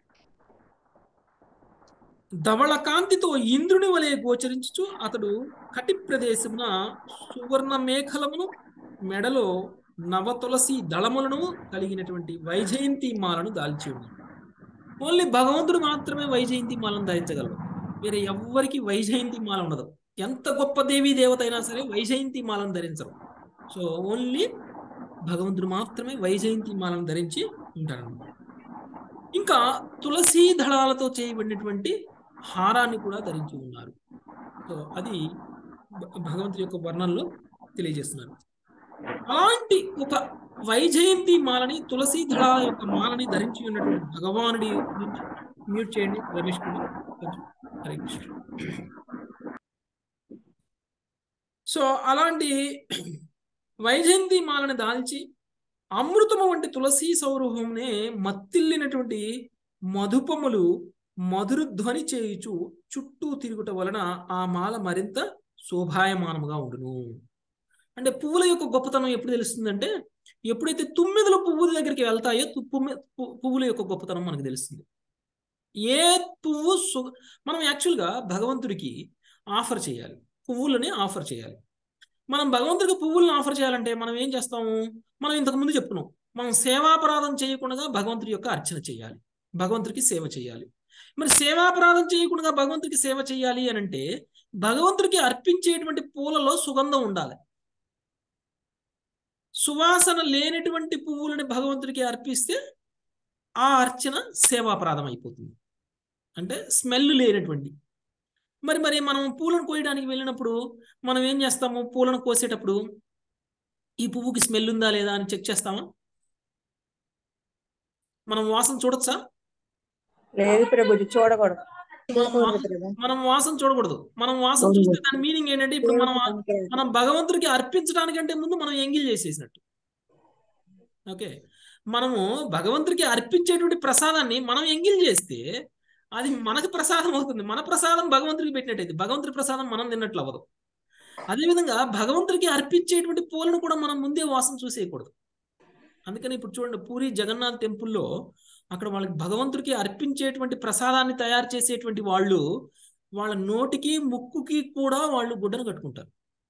ధవళ కాంతితో ఇంద్రుని వలె గోచరించుచు అతడు కటి ప్రదేశమున సువర్ణ మేఖలమును మెడలో నవ తులసి దళములను కలిగినటువంటి వైజయంతి మాలను దాల్చి ఉన్నాడు ఓన్లీ భగవంతుడు మాత్రమే వైజయంతి మాలను ధరించగలడు వేరే ఎవ్వరికి వైజయంతి మాల ఉండదు ఎంత గొప్ప దేవీ దేవత అయినా సరే వైజయంతి మాలను ధరించరు సో ఓన్లీ భగవంతుడు మాత్రమే వైజయంతి మాలను ధరించి ఉంటారన్నమాట ఇంకా తులసి దళాలతో చేయబడినటువంటి హారాన్ని కూడా ధరించి ఉన్నారు సో అది భ- భగవంతుడి యొక్క వర్ణనలో తెలియజేస్తున్నారు అలాంటి ఒక వైజయంతి మాలని తులసి దళాల యొక్క మాలని ధరించి ఉన్నటువంటి భగవానుడి గురించి మ్యూట్ చేయండి రమేష్ కుమార్ కొంచెం. హరే కృష్ణ సో అలాంటి వైజయంతి మాలని దాల్చి అమృతము వంటి తులసి సౌరభంనే మత్తిల్లినటువంటి మధుపములు మధుర ధ్వని చేయుచు చుట్టూ తిరుగుట వలన ఆ మాల మరింత శోభాయమానముగా ఉండును అంటే పువ్వుల యొక్క గొప్పతనం ఎప్పుడు తెలుస్తుందంటే ఎప్పుడైతే తుమ్మెదల పువ్వుల దగ్గరికి వెళ్తాయో తు- పుమ్మె- పు- పువ్వుల యొక్క గొప్పతనం మనకు తెలుస్తుంది ఏ పువ్వు సు- మనం యాక్చువల్గా భగవంతుడికి ఆఫర్ చేయాలి పువ్వులని ఆఫర్ చేయాలి మనం భగవంతుడికి పువ్వులను ఆఫర్ చేయాలంటే మనం ఏం చేస్తాము మనం ఇంతకు ముందు చెప్పుకున్నాం మనం సేవాపరాధం చేయకుండా భగవంతుడి యొక్క అర్చన చేయాలి భగవంతుడికి సేవ చేయాలి మరి సేవాపరాధం చేయకుండా భగవంతుడికి సేవ చేయాలి అని అంటే భగవంతుడికి అర్పించేటువంటి పూలలో సుగంధం ఉండాలి సువాసన లేనటువంటి పువ్వులని భగవంతుడికి అర్పిస్తే ఆ అర్చన సేవాపరాధం అయిపోతుంది అంటే స్మెల్ లేనటువంటి మరి మరి మనం పూలను కోయడానికి వెళ్ళినప్పుడు మనం ఏం చేస్తాము పూలను కోసేటప్పుడు ఈ పువ్వుకి స్మెల్ ఉందా లేదా అని చెక్ చేస్తామా మనం వాసన చూడొచ్చా లేదు ప్రభుజీ చూడకూడదు మనం వా- మనం వాసన చూడకూడదు మనం వాసన చూస్తే దాని మీనింగ్ ఏంటంటే ఇప్పుడు మనం మనం భగవంతుడికి అర్పించడానికంటే ముందు మనం ఎంగిల్ చేసేసినట్టు ఓకే మనము భగవంతుడికి అర్పించేటువంటి ప్రసాదాన్ని మనం ఎంగిల్ చేస్తే అది మనకి ప్రసాదం అవుతుంది మన ప్రసాదం భగవంతుడికి పెట్టినట్టయితే భగవంతుడి ప్రసాదం మనం తిన్నట్లు అవ్వదు అదేవిధంగా భగవంతుడికి అర్పించేటువంటి పూలను కూడా మనం ముందే వాసన చూసేయకూడదు అందుకని ఇప్పుడు చూడండి పూరి జగన్నాథ్ టెంపుల్లో అక్కడ వాళ్ళకి భగవంతుడికి అర్పించేటువంటి ప్రసాదాన్ని తయారు చేసేటువంటి వాళ్ళు వాళ్ళ నోటికి ముక్కుకి కూడా వాళ్ళు గుడ్డను కట్టుకుంటారు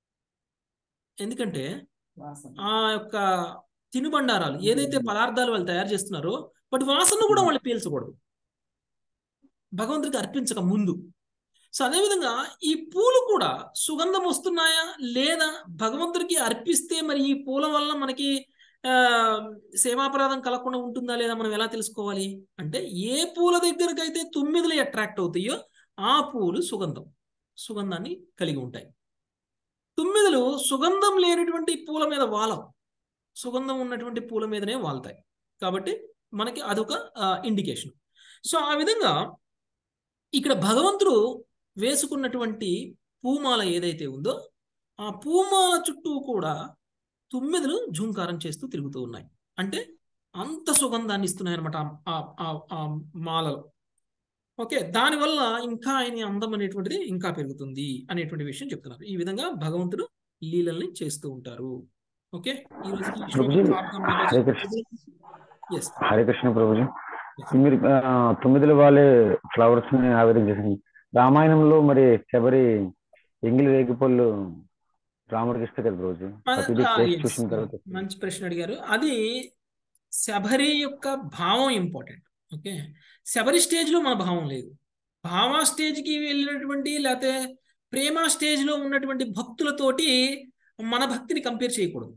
ఎందుకంటే ఆ యొక్క తినుబండారాలు ఏదైతే పదార్థాలు వాళ్ళు తయారు చేస్తున్నారో వాటి వాసన కూడా వాళ్ళు పీల్చకూడదు భగవంతుడికి అర్పించక ముందు సో అదేవిధంగా ఈ పూలు కూడా సుగంధం వస్తున్నాయా లేదా భగవంతుడికి అర్పిస్తే మరి ఈ పూల వల్ల మనకి ఆ సేవాపరాధం కలగకుండా ఉంటుందా లేదా మనం ఎలా తెలుసుకోవాలి అంటే ఏ పూల దగ్గరకైతే తొమ్మిదిలు అట్రాక్ట్ అవుతాయో ఆ పూలు సుగంధం సుగంధాన్ని కలిగి ఉంటాయి తుమ్మిదలు సుగంధం లేనటువంటి పూల మీద వాలం సుగంధం ఉన్నటువంటి పూల మీదనే వాళ్తాయి కాబట్టి మనకి అదొక ఇండికేషన్ సో ఆ విధంగా ఇక్కడ భగవంతుడు వేసుకున్నటువంటి పూమాల ఏదైతే ఉందో ఆ పూమాల చుట్టూ కూడా తుమ్మెదలు జూంకారం చేస్తూ తిరుగుతూ ఉన్నాయి అంటే అంత సుగంధాన్ని ఇస్తున్నాయి అనమాట ఆ మాలలు ఓకే దానివల్ల ఇంకా ఆయన అందం అనేటువంటిది ఇంకా పెరుగుతుంది అనేటువంటి విషయం చెప్తున్నారు ఈ విధంగా భగవంతుడు లీలల్ని చేస్తూ ఉంటారు ఓకే ఈ రోజు ఈ ప్రభుజీ శ్లోకం హరే కృష్ణ ఎస్ హరే కృష్ణ ప్రభుజీ మీరు ఆ, తొమ్మిదిల వాళ్ళే ఫ్లవర్స్ ని ఆవేదన చేసింది రామాయణంలో మరి శబరి ఎంగిలి రేగిపళ్ళు రాముడికి ఇస్తే కదా ప్రభుజీ ప్రతిదీ ఆ, టేస్ట్ yes. చూసిన తర్వాత మంచి ప్రశ్న అడిగారు అది శబరి యొక్క భావం ఇంపార్టెంట్ ఓకే శబరి స్టేజ్ లో మన భావం లేదు భావ స్టేజ్ కి వెళ్ళినటువంటి లేకపోతే ప్రేమ స్టేజ్ లో ఉన్నటువంటి భక్తులతోటి మన భక్తిని కంపేర్ చేయకూడదు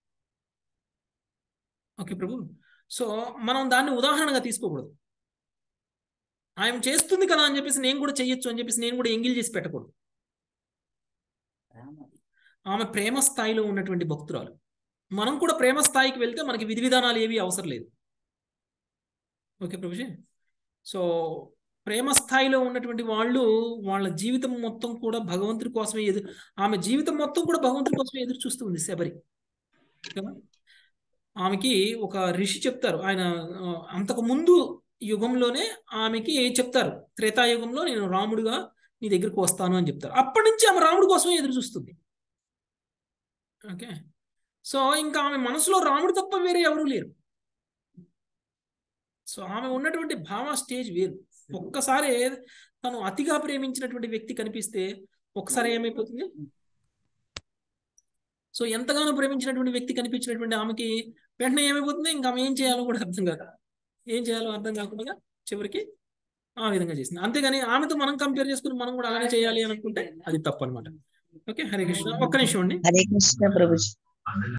ఓకే ప్రభు సో మనం దాన్ని ఉదాహరణగా తీసుకోకూడదు ఆయన చేస్తుంది కదా అని చెప్పేసి నేను కూడా చెయ్యొచ్చు అని చెప్పేసి నేను కూడా ఎంగిల్ చేసి పెట్టకూడదు ఆమె ప్రేమ స్థాయిలో ఉన్నటువంటి భక్తురాలు మనం కూడా ప్రేమ స్థాయికి వెళ్తే మనకి విధి విధానాలు ఏవి అవసరం లేదు ఓకే ప్రభుజీ సో ప్రేమ స్థాయిలో ఉన్నటువంటి వాళ్ళు వాళ్ళ జీవితం మొత్తం కూడా భగవంతుడి కోసమే ఎదురు ఆమె జీవితం మొత్తం కూడా భగవంతుడి కోసమే ఎదురు చూస్తుంది శబరి కదా ఆమెకి ఒక ఋషి చెప్తారు ఆయన ఆ, అంతకు ముందు యుగంలోనే ఆమెకి చెప్తారు త్రేతాయుగంలో నేను రాముడిగా నీ దగ్గరికి వస్తాను అని చెప్తారు అప్పటి నుంచి ఆమె రాముడి కోసమే ఎదురు చూస్తుంది ఓకే సో ఇంకా ఆమె మనసులో రాముడు తప్ప వేరే ఎవరూ లేరు సో ఆమె ఉన్నటువంటి భావ స్టేజ్ వేరు ఒక్కసారి తను అతిగా ప్రేమించినటువంటి వ్యక్తి కనిపిస్తే ఒక్కసారి ఏమైపోతుంది సో ఎంతగానో ప్రేమించినటువంటి వ్యక్తి కనిపించినటువంటి ఆమెకి వెంటనే ఏమైపోతుంది ఇంకా ఆమె ఏం చేయాలో కూడా అర్థం కాదు ఏం చేయాలో అర్థం కాకుండా చివరికి ఆ విధంగా చేసింది అంతేగాని ఆమెతో మనం కంపేర్ చేసుకుని మనం కూడా అలానే చేయాలి అనుకుంటే అది తప్పు అనమాట ఓకే హరే కృష్ణ ఒక్క నిమిషం అండి హరే కృష్ణ ప్రభుజీ